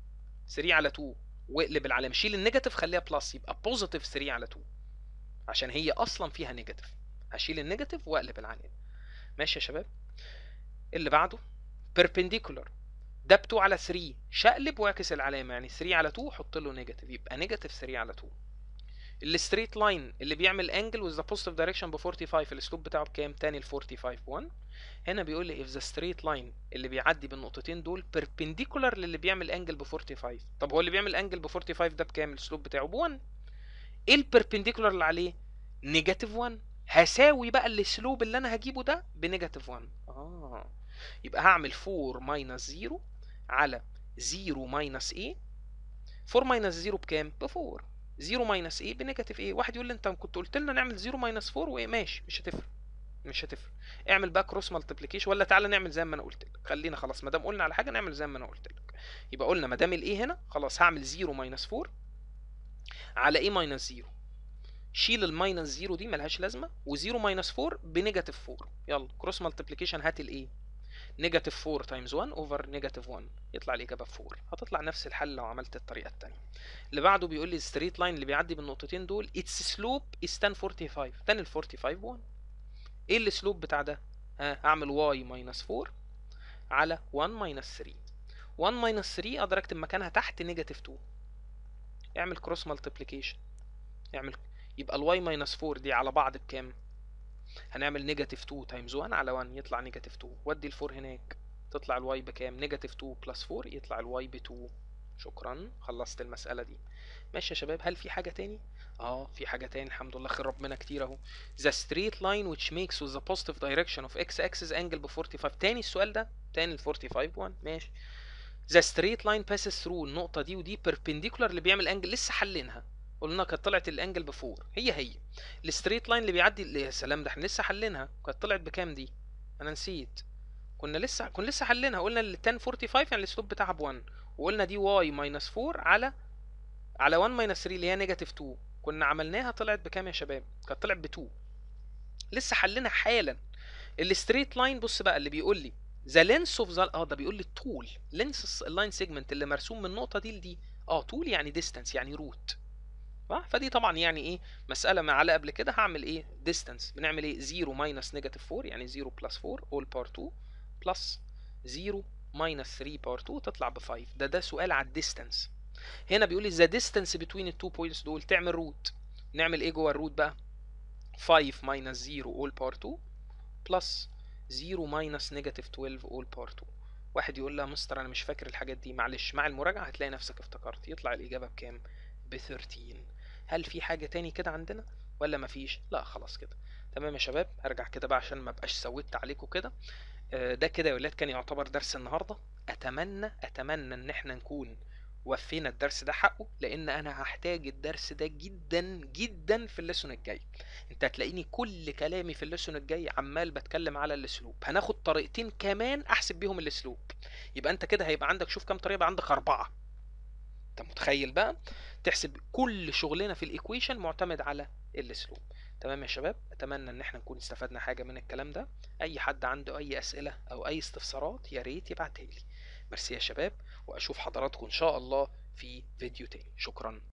3 على 2 واقلب العلامه شيل النيجاتيف خليها بلس يبقى بوزيتيف 3 على 2 عشان هي اصلا فيها نيجاتيف هشيل النيجاتيف واقلب العلامه ماشي يا شباب اللي بعده بيربنديكولار ده ب 2 على 3 شقلب واعكس العلامه يعني 3 على 2 حط له نيجاتيف يبقى نيجاتيف 3 على 2 الستريت لاين اللي بيعمل انجل with the positive direction ب 45 الاسلوب بتاعه بكام تاني ال 45 1 هنا بيقول لي if the straight line اللي بيعدي بالنقطتين دول perpendicular للي بيعمل انجل ب 45 طب هو اللي بيعمل انجل ب 45 ده بكام الاسلوب بتاعه ب 1 ايه البربنديكولار اللي عليه نيجاتيف 1 هساوي بقى الاسلوب اللي انا هجيبه ده بنيجاتيف 1 اه يبقى هعمل 4 ماينس 0 على 0 ماينس ايه 4 ماينس 0 بكام ب 4 0 ماينس ايه بنيجاتيف ايه واحد يقول لي انت كنت قلت لنا نعمل 0 ماينس 4 وايه ماشي مش هتفرق مش هتفرق اعمل بقى كروس مالتيبليكيشن ولا تعالى نعمل زي ما انا قلت لك خلينا خلاص ما دام قلنا على حاجه نعمل زي ما انا قلت لك يبقى قلنا ما دام الايه هنا خلاص هعمل 0 ماينس 4 على ايه ماينس 0 شيل الماينس 0 دي ملهاش لازمه و0 ماينس 4 بنيجاتيف 4 يلا كروس مالتيبليكيشن هات الايه نيجاتيف 4 تايمز 1 اوفر نيجاتيف 1 يطلع الاجابه 4 هتطلع نفس الحل لو عملت الطريقه الثانيه اللي بعده بيقول لي الستريت لاين اللي بيعدي بالنقطتين دول اتس سلوب از تان 45 تان ال 45 1 ايه السلوب بتاع ده ها اعمل واي ماينس 4 على 1 ماينس 3 1 ماينس 3 اقدر اكتب مكانها تحت نيجاتيف 2 اعمل كروس مالتيبليكيشن اعمل يبقى الواي ماينس 4 دي على بعض بكام هنعمل نيجاتيف 2 تايمز 1 على 1 يطلع نيجاتيف 2 ودي ال 4 هناك تطلع الواي بكام نيجاتيف 2 بلس 4 يطلع الواي ب 2 شكرا خلصت المسألة دي ماشي يا شباب هل في حاجة تاني اه في حاجة تاني الحمد لله خير ربنا كتير اهو the straight line which makes with the positive direction of x axis angle ب 45 تاني السؤال ده تاني ال 45 1 ماشي the straight line passes through النقطة دي ودي perpendicular اللي بيعمل انجل لسه حلينها قلنا كانت طلعت الانجل ب 4 هي هي الستريت لاين اللي بيعدي يا سلام ده احنا لسه حلينها كانت طلعت بكام دي انا نسيت كنا لسه كنا لسه حلينها قلنا ال 10 45 يعني الاسلوب بتاعها ب 1 وقلنا دي واي ماينس 4 على على 1 ماينس 3 اللي هي نيجاتيف 2 كنا عملناها طلعت بكام يا شباب كانت طلعت ب 2 لسه حلينا حالا الستريت لاين بص بقى اللي بيقول لي ذا لينس اوف ذا اه ده بيقول لي الطول لينس اللاين سيجمنت اللي مرسوم من النقطه دي لدي اه طول يعني ديستانس يعني روت صح فدي طبعا يعني ايه مساله معلقه قبل كده هعمل ايه ديستانس بنعمل ايه 0 ماينس نيجاتيف 4 يعني 0 بلس 4 اول باور 2 بلس 0 ماينس 3 باور 2 تطلع ب 5 ده ده سؤال على الديستانس هنا بيقول لي ذا ديستانس بين التو بوينتس دول تعمل روت نعمل ايه جوه الروت بقى 5 ماينس 0 اول باور 2 بلس 0 ماينس نيجاتيف 12 اول باور 2 واحد يقول لها مستر انا مش فاكر الحاجات دي معلش مع المراجعه هتلاقي نفسك افتكرت يطلع الاجابه بكام ب 13 هل في حاجه تاني كده عندنا ولا مفيش لا خلاص كده تمام يا شباب هرجع كده بقى عشان ما ابقاش سويت عليكم كده ده كده يا ولاد كان يعتبر درس النهارده اتمنى اتمنى ان احنا نكون وفينا الدرس ده حقه لان انا هحتاج الدرس ده جدا جدا في الليسون الجاي انت هتلاقيني كل كلامي في الليسون الجاي عمال بتكلم على الاسلوب هناخد طريقتين كمان احسب بيهم الاسلوب يبقى انت كده هيبقى عندك شوف كام طريقه يبقى عندك اربعه انت متخيل بقى تحسب كل شغلنا في الايكويشن معتمد على الاسلوب تمام يا شباب اتمنى ان احنا نكون استفدنا حاجه من الكلام ده اي حد عنده اي اسئله او اي استفسارات يا ريت يبعتها لي ميرسي يا شباب واشوف حضراتكم ان شاء الله في فيديو تاني شكرا